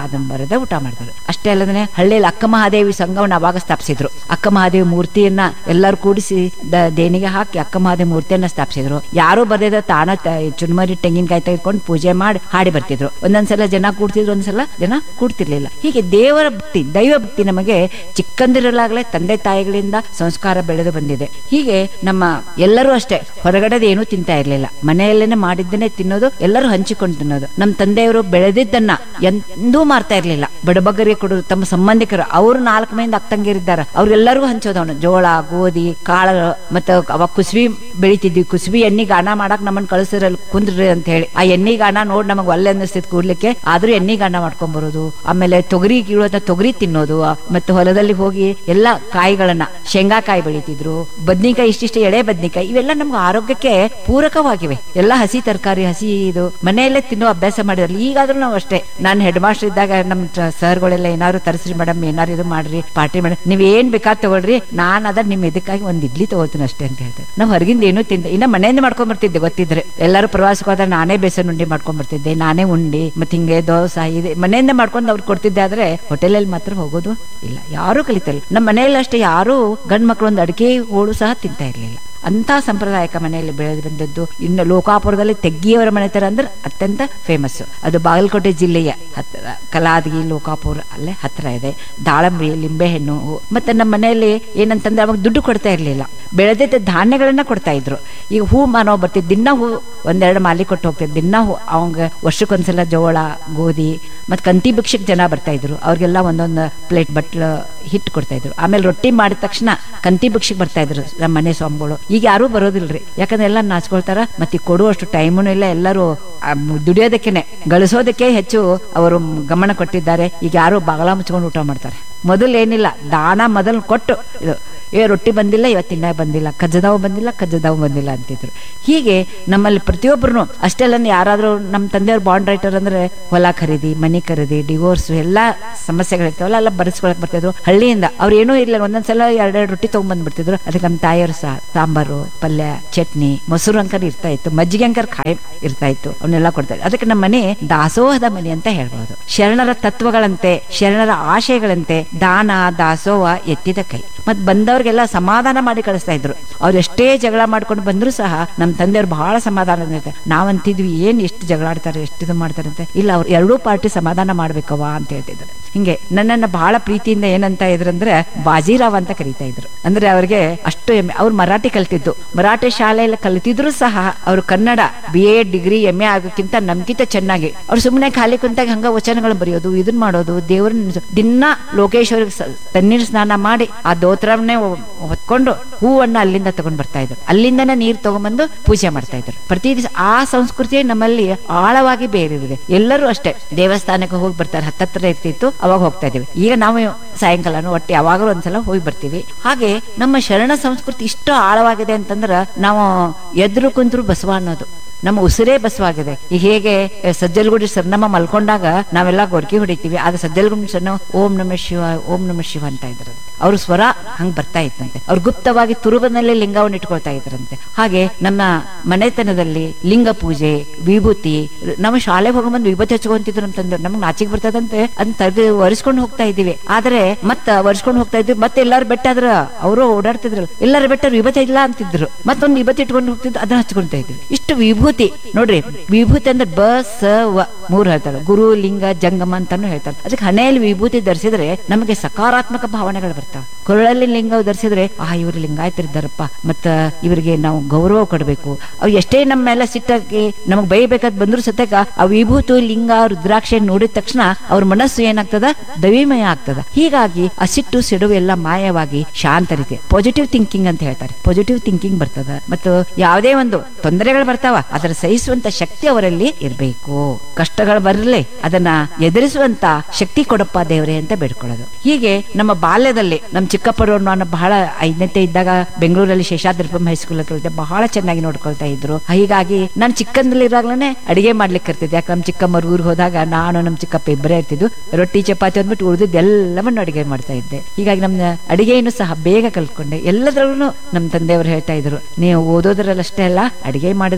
ಅದನ್ನ ಬರದೆ ಊಟ ಮಾಡ್ತಾರೆ ಅಷ್ಟೇ ಅಲ್ಲದೆ ಹಳ್ಳಿಯಲ್ಲಿ ಅಕ್ಕ ಮಹಾದೇವಿ ಸಂಘವನ್ನು ಅವಾಗ ಸ್ಥಾಪಿಸಿದ್ರು ಅಕ್ಕ ಮಹಾದೇವಿ ಮೂರ್ತಿಯನ್ನ ಎಲ್ಲರೂ ಕೂಡಿಸಿ ದ- ದೇಣಿಗೆ ಹಾಕಿ ಅಕ್ಕ ಮಹಾದೇವಿ ಮೂರ್ತಿಯನ್ನ ಸ್ಥಾಪಿಸಿದ್ರು ಯಾರು ಬರದೇ ತಾನ ತ- ಚುರುಮರಿ ತೆಂಗಿನಕಾಯಿ ತೆಗೆದುಕೊಂಡು ಪೂಜೆ ಮಾಡಿ ಹಾಡಿ ಬರ್ತಿದ್ರು ಒಂದೊಂದ್ಸಲ ಜನ ಕೂಡ್ತಿದ್ರು ಒಂದ್ಸಲ ಜನ ಕೂಡ್ತಿರ್ಲಿಲ್ಲ ಹೀಗೆ ದೇವರ ಭಕ್ತಿ ದೈವ ಭಕ್ತಿ ನಮಗೆ ಚಿಕ್ಕಂದಿರಲಾಗಲೇ ತಂದೆ ತಾಯಿಗಳಿಂದ ಸಂಸ್ಕಾರ ಬೆಳೆದು ಬಂದಿದೆ ಹೀಗೆ ನಮ್ಮ ಎಲ್ಲರೂ ಅಷ್ಟೇ ಹೊರಗಡೆದ ಏನೂ ತಿಂತಾ ಇರ್ಲಿಲ್ಲ ಮನೆಯಲ್ಲೇನೆ ಮಾಡಿದ್ದನ್ನೇ ತಿನ್ನೋದು ಎಲ್ಲರೂ ಹಂಚಿಕೊಂಡು ತಿನ್ನೋದು ನಮ್ಮ ತಂದೆಯವರು ಬೆಳೆದಿದ್ದನ್ನ ಎಂದೂ ಮಾರ್ತಾ ಇರ್ಲಿಲ್ಲ ಬಡಬಗ್ಗರಿಗೆ ಕೊಡೋದು ತಮ್ಮ ಸಂಬಂಧಿಕರು ಅವರು ನಾಲ್ಕು ಮಂದಿ ಅಕ್ಕಂಗಿರಿದ್ದಾರೆ ಅವ್ರಿಗೆಲ್ಲರಿಗೂ ಹಂಚೋದು ಅವನು ಜೋಳ ಗೋಧಿ ಕಾಳು ಮತ್ತೆ ಅವಾಗ ಕುಸ್ಬಿ ಬೆಳಿತಿದ್ವಿ ಕುಸ್ಬಿ ಎಣ್ಣೆ ಗಾಣ ಮಾಡಕ್ ನಮ್ಮನ್ನ ಕಳಿಸಿರಲ್ಲ ಕುಂದ್ರಿ ಅಂತ ಹೇಳಿ ಆ ಎಣ್ಣೆ ಗಾಣ ನೋಡ್ ನಮಗ್ ಒಲ್ಲೆ ಅನ್ನಿಸ್ತಿದ್ ಕೂಡ್ಲಿಕ್ಕೆ ಆದ್ರೂ ಎಣ್ಣೆ ಗಾಣ ಮಾಡ್ಕೊಂಡ್ ಬರೋದು ಆಮೇಲೆ ತೊಗರಿ ಕೀಳೋದ ತೊಗರಿ ತಿನ್ನೋದು ಆ, ಮತ್ತೆ ಹೊಲದಲ್ಲಿ ಹೋಗಿ ಎಲ್ಲಾ ಕಾಯಿಗಳನ್ನ ಶೇಂಗಾಕಾಯಿ ಬೆಳಿತಿದ್ರು ಬದ್ನಿಕಾಯಿ ಇಷ್ಟಿಷ್ಟು ಎಳೆ ಬದ್ನಿಕಾಯಿ ಇವೆಲ್ಲ ನಮ್ಗೆ ಆರೋಗ್ಯಕ್ಕೆ ಪೂರಕವಾಗಿವೆ ಎಲ್ಲ ಹಸಿ ತರಕಾರಿ ಹಸಿ ಇದು ಮನೆಯಲ್ಲೇ ತಿನ್ನೋ ಅಭ್ಯಾಸ ಮಾಡಿದ್ರಲ್ಲ ಈಗಾದ್ರೂ ನಾವು ಅಷ್ಟೇ ನಾನು ಹೆಡ್ ಮಾಸ್ಟರ್ ಇದ್ದಾಗ ನಮ್ ಸರ್ಗಳೆಲ್ಲ ಏನಾದ್ರು ತರಿಸ್ರಿ ಮೇಡಮ್ ಏನಾರು ಇದು ಮಾಡ್ರಿ ಪಾರ್ಟಿ ಮಾಡಿ ನೀವ್ ಏನ್ ಬೇಕಾದ್ ತಗೊಳ್ರಿ ನಾನ್ ಅದ ನಿಮ್ ಇದಕ್ಕಾಗಿ ಒಂದ್ ಇಡ್ಲಿ ತಗೋತೀನಿ ಅಷ್ಟೇ ಅಂತ ಹೇಳ್ತಾರೆ ನಾವು ಹೊರಗಿಂದ ಏನೂ ತಿಂದ ಇನ್ನ ಮನೆಯಿಂದ ಮಾಡ್ಕೊಂಡ್ ಬರ್ತಿದ್ದೆ ಗೊತ್ತಿದ್ರೆ ಎಲ್ಲರೂ ಪ್ರವಾಸಕ್ಕೆ ಹೋದಾಗ ನಾನೇ ಬೇಸನ್ ಉಂಡಿ ಮಾಡ್ಕೊಂಡ್ ಬರ್ತಿದ್ದೆ ನಾನೇ ಉಂಡಿ ಮತ್ತೆ ಹಿಂಗೆ ದೋಸೆ ಇದೆ ಮನೆಯಿಂದ ಮಾಡ್ಕೊಂಡು ಅವ್ರು ಕೊಡ್ತಿದ್ದೆ ಆದ್ರೆ ಹೋಟೆಲಲ್ಲಿ ಮಾತ್ರ ಹೋಗೋದು ಇಲ್ಲ ಯಾರು ಕಲಿತಲ್ಲ ನಮ್ಮ ಮನೆಯಲ್ಲಿ ಅಷ್ಟೇ ಯಾರು ಗಂಡ್ ಮಕ್ಳು ಒಂದು ಅಡಿಕೆ ಹೋಳು ಸಹ ತಿಂತಾ ಇರ್ಲಿಲ್ಲ ಅಂತ ಸಾಂಪ್ರದಾಯಿಕ ಮನೆಯಲ್ಲಿ ಬೆಳೆದು ಬಂದದ್ದು ಇನ್ನು ಲೋಕಾಪುರದಲ್ಲಿ ತೆಗ್ಗಿಯವರ ಮನೆ ತರ ಅಂದ್ರೆ ಅತ್ಯಂತ ಫೇಮಸ್ ಅದು ಬಾಗಲಕೋಟೆ ಜಿಲ್ಲೆಯ ಹತ್ತಿರ ಕಲಾದಗಿ ಲೋಕಾಪುರ ಅಲ್ಲೇ ಹತ್ರ ಇದೆ ದಾಳಂಬರಿ ಲಿಂಬೆಹಣ್ಣು ಮತ್ತೆ ನಮ್ಮ ಮನೆಯಲ್ಲಿ ಏನಂತಂದ್ರೆ ಅವಾಗ ದುಡ್ಡು ಕೊಡ್ತಾ ಇರ್ಲಿಲ್ಲ ಬೆಳೆದಿದ್ದ ಧಾನ್ಯಗಳನ್ನ ಕೊಡ್ತಾ ಇದ್ರು ಈಗ ಹೂ ಮಾನವ ಬರ್ತಿದ್ ದಿನ ಹೂ ಒಂದೆರಡು ಮಾಲಿ ಕೊಟ್ಟು ಹೋಗ್ತಿದ್ ದಿನ ಹೂ ಅವಂಗ ವರ್ಷಕ್ಕೊಂದ್ಸಲ ಜೋಳ ಗೋಧಿ ಮತ್ತೆ ಕಂತಿ ಭಿಕ್ಷಕ್ ಜನ ಬರ್ತಾ ಇದ್ರು ಅವ್ರಿಗೆಲ್ಲ ಒಂದೊಂದು ಪ್ಲೇಟ್ ಬಟ್ಲು ಹಿಟ್ಟು ಕೊಡ್ತಾ ಇದ್ರು ಆಮೇಲೆ ರೊಟ್ಟಿ ಮಾಡಿದ ತಕ್ಷಣ ಕಂತಿ ಭಿಕ್ಷಕ್ ಬರ್ತಾ ಇದ್ರು ನಮ್ಮ ಮನೆ ಸ್ವಾಮಿಗಳು ಈಗ ಯಾರೂ ಬರೋದಿಲ್ರಿ ಯಾಕಂದ್ರೆ ಎಲ್ಲ ನಾಚ್ಕೊಳ್ತಾರ ಮತ್ತೆ ಕೊಡುವಷ್ಟು ಟೈಮೂ ಇಲ್ಲ ಎಲ್ಲರೂ ಆ, ಮ್- ದುಡಿಯೋದಕ್ಕೇನೆ ಗಳಿಸೋದಕ್ಕೆ ಹೆಚ್ಚು ಅವರು ಗಮನ ಕೊಟ್ಟಿದ್ದಾರೆ ಈಗ ಯಾರು ಬಾಗಲ ಮುಚ್ಕೊಂಡು ಊಟ ಮಾಡ್ತಾರೆ ಮೊದಲು ಏನಿಲ್ಲ ದಾನ ಮೊದಲು ಕೊಟ್ಟು ಇದು ಏ ರೊಟ್ಟಿ ಬಂದಿಲ್ಲ ಇವತ್ತಿನ ಬಂದಿಲ್ಲ ಕಜ್ಜದಾವು ಬಂದಿಲ್ಲ ಕಜ್ಜದಾವು ಬಂದಿಲ್ಲ ಅಂತಿದ್ರು ಹೀಗೆ ನಮ್ಮಲ್ಲಿ ಪ್ರತಿಯೊಬ್ಬರು ಅಷ್ಟೆಲ್ಲ ಯಾರಾದ್ರೂ ನಮ್ಮ ತಂದೆಯವ್ರ ಬಾಂಡ್ ರೈಟರ್ ಅಂದ್ರೆ ಹೊಲ ಖರೀದಿ ಮನಿ ಖರೀದಿ ಡಿವೋರ್ಸ್ ಎಲ್ಲಾ ಸಮಸ್ಯೆಗಳಿರ್ತಾವಲ್ಲ ಎಲ್ಲ ಬರೆಸ್ಕೊಳಕ್ ಬರ್ತಿದ್ರು ಹಳ್ಳಿಯಿಂದ ಅವ್ರು ಏನೂ ಇಲ್ಲ ಒಂದೊಂದ್ಸಲ ಎರಡೆರಡು ರೊಟ್ಟಿ ತಗೊಂಡ್ಬಂದ್ಬಿಡ್ತಿದ್ರು ಅದಕ್ಕೆ ನಮ್ಮ ತಾಯಿಯವರು ಸಹ ಸಾಂಬಾರು ಪಲ್ಯ ಚಟ್ನಿ ಮೊಸರು ಅಂಕರ್ ಇರ್ತಾ ಇತ್ತು ಮಜ್ಜಿಗೆ ಅಂಕರ್ ಕಾಯಿ ಇರ್ತಾ ಇತ್ತು ಅವನ್ನೆಲ್ಲ ಕೊಡ್ತಾ ಇದ್ರು ಅದಕ್ಕೆ ನಮ್ಮ ಮನೆ ದಾಸೋಹದ ಮನೆ ಅಂತ ಹೇಳ್ಬೋದು ಶರಣರ ತತ್ವಗಳಂತೆ ಶರಣರ ಆಶಯಗಳಂತೆ ದಾನ ದಾಸೋಹ ಎತ್ತಿದ ಕೈ ಮತ್ ಬಂದವ್ರಿಗೆಲ್ಲ ಸಮಾಧಾನ ಮಾಡಿ ಕಳಿಸ್ತಾ ಇದ್ರು ಅವ್ರು ಎಷ್ಟೇ ಜಗಳ ಮಾಡ್ಕೊಂಡು ಬಂದ್ರು ಸಹ ನಮ್ಮ ತಂದೆಯವ್ರು ಬಹಳ ಸಮಾಧಾನ ಇರ್ತಾರೆ ನಾವಂತಿದ್ವಿ ಏನ್ ಎಷ್ಟು ಜಗಳ ಆಡ್ತಾರೆ ಎಷ್ಟು ಇದು ಮಾಡ್ತಾರೆ ಅಂತ ಇಲ್ಲ ಅವ್ರು ಎರಡೂ ಪಾರ್ಟಿ ಸಮಾಧಾನ ಮಾಡ್ಬೇಕವ್ವ ಅಂತ ಹೇಳ್ತಿದ್ರು ಹಿಂಗೆ ನನ್ನನ್ನ ಬಹಳ ಪ್ರೀತಿಯಿಂದ ಏನಂತ ಇದ್ರಂದ್ರೆ ಬಾಜಿರಾವ್ ಅಂತ ಕರೀತಾ ಇದ್ರು ಅಂದ್ರೆ ಅವ್ರಿಗೆ ಅಷ್ಟು ಹೆಮ್ಮೆ ಅವ್ರು ಮರಾಠಿ ಕಲ್ತಿದ್ದು ಮರಾಠಿ ಶಾಲೆಯಲ್ಲಿ ಕಲಿತಿದ್ರು ಸಹ ಅವ್ರು Kannada B A degree M A ಆಗೋಕ್ಕಿಂತ ನಮ್ಗಿಂತ ಚೆನ್ನಾಗಿ ಅವ್ರು ಸುಮ್ಮನೆ ಖಾಲಿ ಕುಂತಾಗ ಹಂಗ ವಚನಗಳು ಬರೆಯೋದು ಇದನ್ ಮಾಡೋದು ದೇವ್ರನ್ನ ನೆನ್ಸು- ದಿನ ಲೋಕೇಶ್ವರಿಗೆ ಸ- ತಣ್ಣೀರ್ ಸ್ನಾನ ಮಾಡಿ ಆ ದೋತ್ರವನ್ನೇ ಹೊತ್ಕೊಂಡು ಹೂವನ್ನ ಅಲ್ಲಿಂದ ತಗೊಂಡ್ ಬರ್ತಾ ಇದ್ರು ಅಲ್ಲಿಂದನೇ ನೀರ್ ತಗೊಂಡ್ಬಂದು ಪೂಜೆ ಮಾಡ್ತಾ ಇದ್ರು ಪ್ರತಿ ದಿವಸ ಆ ಸಂಸ್ಕೃತಿ ನಮ್ಮಲ್ಲಿ ಆಳವಾಗಿ ಬೇರಿದೆ ಎಲ್ಲರೂ ಅಷ್ಟೇ ದೇವಸ್ಥಾನಕ್ಕೆ ಹೋಗಿ ಬರ್ತಾರೆ ಹತ್ತತ್ರ ಇರ್ತಿತ್ತು ಅವಾಗ ಹೋಗ್ತಾ ಇದೀವಿ ಈಗ ನಾವು ಸಾಯಂಕಾಲನೂ ಒಟ್ಟೆ ಯಾವಾಗಲೂ ಒಂದ್ಸಲ ಹೋಗಿ ಬರ್ತೀವಿ ಹಾಗೆ ನಮ್ಮ ಶರಣ ಸಂಸ್ಕೃತಿ ಇಷ್ಟು ಆಳವಾಗಿದೆ ಅಂತಂದ್ರ ನಾವು ಎದ್ರು ಕುಂತ್ರು ಬಸವ ಅನ್ನೋದು ನಮ್ಮ ಉಸಿರೇ ಬಸವಾಗಿದೆ ಈಗ ಹೇಗೆ ಎ, ಸಜ್ಜಲಗುಡಿ ಸರ್ನಮ್ಮ ಮಲ್ಕೊಂಡಾಗ ನಾವೆಲ್ಲ ಗೊರಕೆ ಹೊಡಿತೀವಿ ಆದ್ರೆ ಸಜ್ಜಲಗುಡಿ ಸರ್ನ ಓಂ ನಮ ಶಿವ ಓಂ ನಮ ಶಿವ ಅಂತ ಇದ್ರು ಅವ್ರ ಸ್ವರ ಹಂಗ್ ಬರ್ತಾ ಇತ್ತಂತೆ ಅವ್ರು ಗುಪ್ತವಾಗಿ ತುರುಬನಲ್ಲಿ ಲಿಂಗವನ್ನು ಇಟ್ಕೊಳ್ತಾ ಇದ್ರಂತೆ ಹಾಗೆ ನಮ್ಮ ಮನೆತನದಲ್ಲಿ ಲಿಂಗ ಪೂಜೆ ವಿಭೂತಿ ನಮ್ಮ ಶಾಲೆಗೆ ಹೋಗೋ ಬಂದು ವಿಭೂತಿ ಹಚ್ಕೊಂತಿದ್ರು ಅಂತಂದ್ರೆ ನಮ್ಗೆ ನಾಚಿಗೆ ಬರ್ತದಂತೆ ಅದನ್ನ ತೆಗೆದು ಒರೆಸ್ಕೊಂಡು ಹೋಗ್ತಾ ಇದೀವಿ ಆದ್ರೆ ಮತ್ತ ಒರೆಸ್ಕೊಂಡು ಹೋಗ್ತಾ ಇದ್ವಿ ಮತ್ತೆ ಎಲ್ಲಾರು ಬೆಟ್ಟಾದ್ರ ಅವರು ಓಡಾಡ್ತಿದ್ರು ಎಲ್ಲಾರು ಬೆಟ್ಟ ವಿಭೂತಿ ಇಲ್ಲ ಅಂತಿದ್ರು ಮತ್ತೊಂದು ವಿಭೂತಿ ಇಟ್ಕೊಂಡು ಹೋಗ್ತಿದ್ರು ಅದನ್ನ ಹಚ್ಕೊಂತಾ ಇದ್ವಿ ಇಷ್ಟು ವಿಭೂತಿ ನೋಡ್ರಿ ವಿಭೂತಿ ಅಂದ್ರೆ ಬ ಸ ವ ಮೂರು ಹೇಳ್ತಾರೆ ಗುರು ಲಿಂಗ ಜಂಗಮ ಅಂತಾನು ಹೇಳ್ತಾರೆ ಅದಕ್ಕೆ ಹಣೆಯಲ್ಲಿ ವಿಭೂತಿ ಧರಿಸಿದ್ರೆ ನಮಗೆ ಸಕಾರಾತ್ಮಕ ಭಾವನೆಗಳು ಬರ್ತಾವ ಕೊರಳಲ್ಲಿ ಲಿಂಗ ಧರಿಸಿದ್ರೆ ಆ ಇವರು ಲಿಂಗಾಯತರಿದ್ದಾರಪ್ಪ ಮತ್ತ ಇವರಿಗೆ ನಾವು ಗೌರವ ಕೊಡಬೇಕು ಅವ್ರು ಎಷ್ಟೇ ನಮ್ಮ ಮೇಲೆ ಸಿಟ್ಟಾಗಿ ನಮಗ್ ಬೈಬೇಕಾದ್ ಬಂದ್ರು ಸತ್ಯಕ ಆ ವಿಭೂತು ಲಿಂಗ ರುದ್ರಾಕ್ಷಿ ನೋಡಿದ ತಕ್ಷಣ ಅವ್ರ ಮನಸ್ಸು ಏನಾಗ್ತದ ದವಿಮಯ ಆಗ್ತದ ಹೀಗಾಗಿ ಆ ಸಿಟ್ಟು ಸಿಡುವು ಎಲ್ಲ ಮಾಯವಾಗಿ ಶಾಂತ ರೀತಿ ಪಾಸಿಟಿವ್ ಥಿಂಕಿಂಗ್ ಅಂತ ಹೇಳ್ತಾರೆ ಪಾಸಿಟಿವ್ ಥಿಂಕಿಂಗ್ ಬರ್ತದ ಮತ್ತು ಯಾವುದೇ ಒಂದು ತೊಂದರೆಗಳು ಬರ್ತಾವ ಅದರ ಸಹಿಸುವಂತ ಶಕ್ತಿ ಅವರಲ್ಲಿ ಇರಬೇಕು ಕಷ್ಟಗಳು ಬರಲಿ ಅದನ್ನ ಎದುರಿಸುವಂತ ಶಕ್ತಿ ಕೊಡಪ್ಪ ದೇವರೇ ಅಂತ ಬೇಡ್ಕೊಳ್ಳೋದು ಹೀಗೆ ನಮ್ಮ ಬಾಲ್ಯದಲ್ಲಿ ನಮ್ಮ ಚಿಕ್ಕಪ್ಪರವ್ರು ನಾನು ಬಹಳ ಐದನೇ ಇದ್ದಾಗ ಬೆಂಗಳೂರಲ್ಲಿ ಶೇಷಾದ್ರಿಪಂ ಹೈಸ್ಕೂಲ್ ಕಲಿತೆ ಬಹಳ ಚೆನ್ನಾಗಿ ನೋಡ್ಕೊಳ್ತಾ ಇದ್ರು ಹೀಗಾಗಿ ನಾನು ಚಿಕ್ಕಂದಲ್ಲಿರಾಗ್ಲೇ ಅಡಿಗೆ ಮಾಡ್ಲಿಕ್ಕೆ ಇರ್ತಿದ್ದೆ ಯಾಕೆ ನಮ್ಮ ಚಿಕ್ಕಮ್ಮರ ಊರಿಗೆ ಹೋದಾಗ ನಾನು ನಮ್ಮ ಚಿಕ್ಕಪ್ಪ ಇಬ್ಬರೇ ಇರ್ತಿದ್ದು ರೊಟ್ಟಿ ಚಪಾತಿ ಅಂದ್ಬಿಟ್ಟು ಉಳಿದಿದ್ದು ಎಲ್ಲವನ್ನು ಅಡಿಗೆ ಮಾಡ್ತಾ ಇದ್ದೆ ಹೀಗಾಗಿ ನಮ್ಮ ಅಡಿಗೆಯನ್ನು ಸಹ ಬೇಗ ಕಲ್ತ್ಕೊಂಡೆ ಎಲ್ಲದ್ರಲ್ಲೂ ನಮ್ಮ ತಂದೆಯವರು ಹೇಳ್ತಾ ಇದ್ರು ನೀವು ಓದೋದ್ರಲ್ಲಷ್ಟೇ ಅಲ್ಲ ಅಡಿಗೆ ಮಾಡಿದ್ರಲ್ಲೂ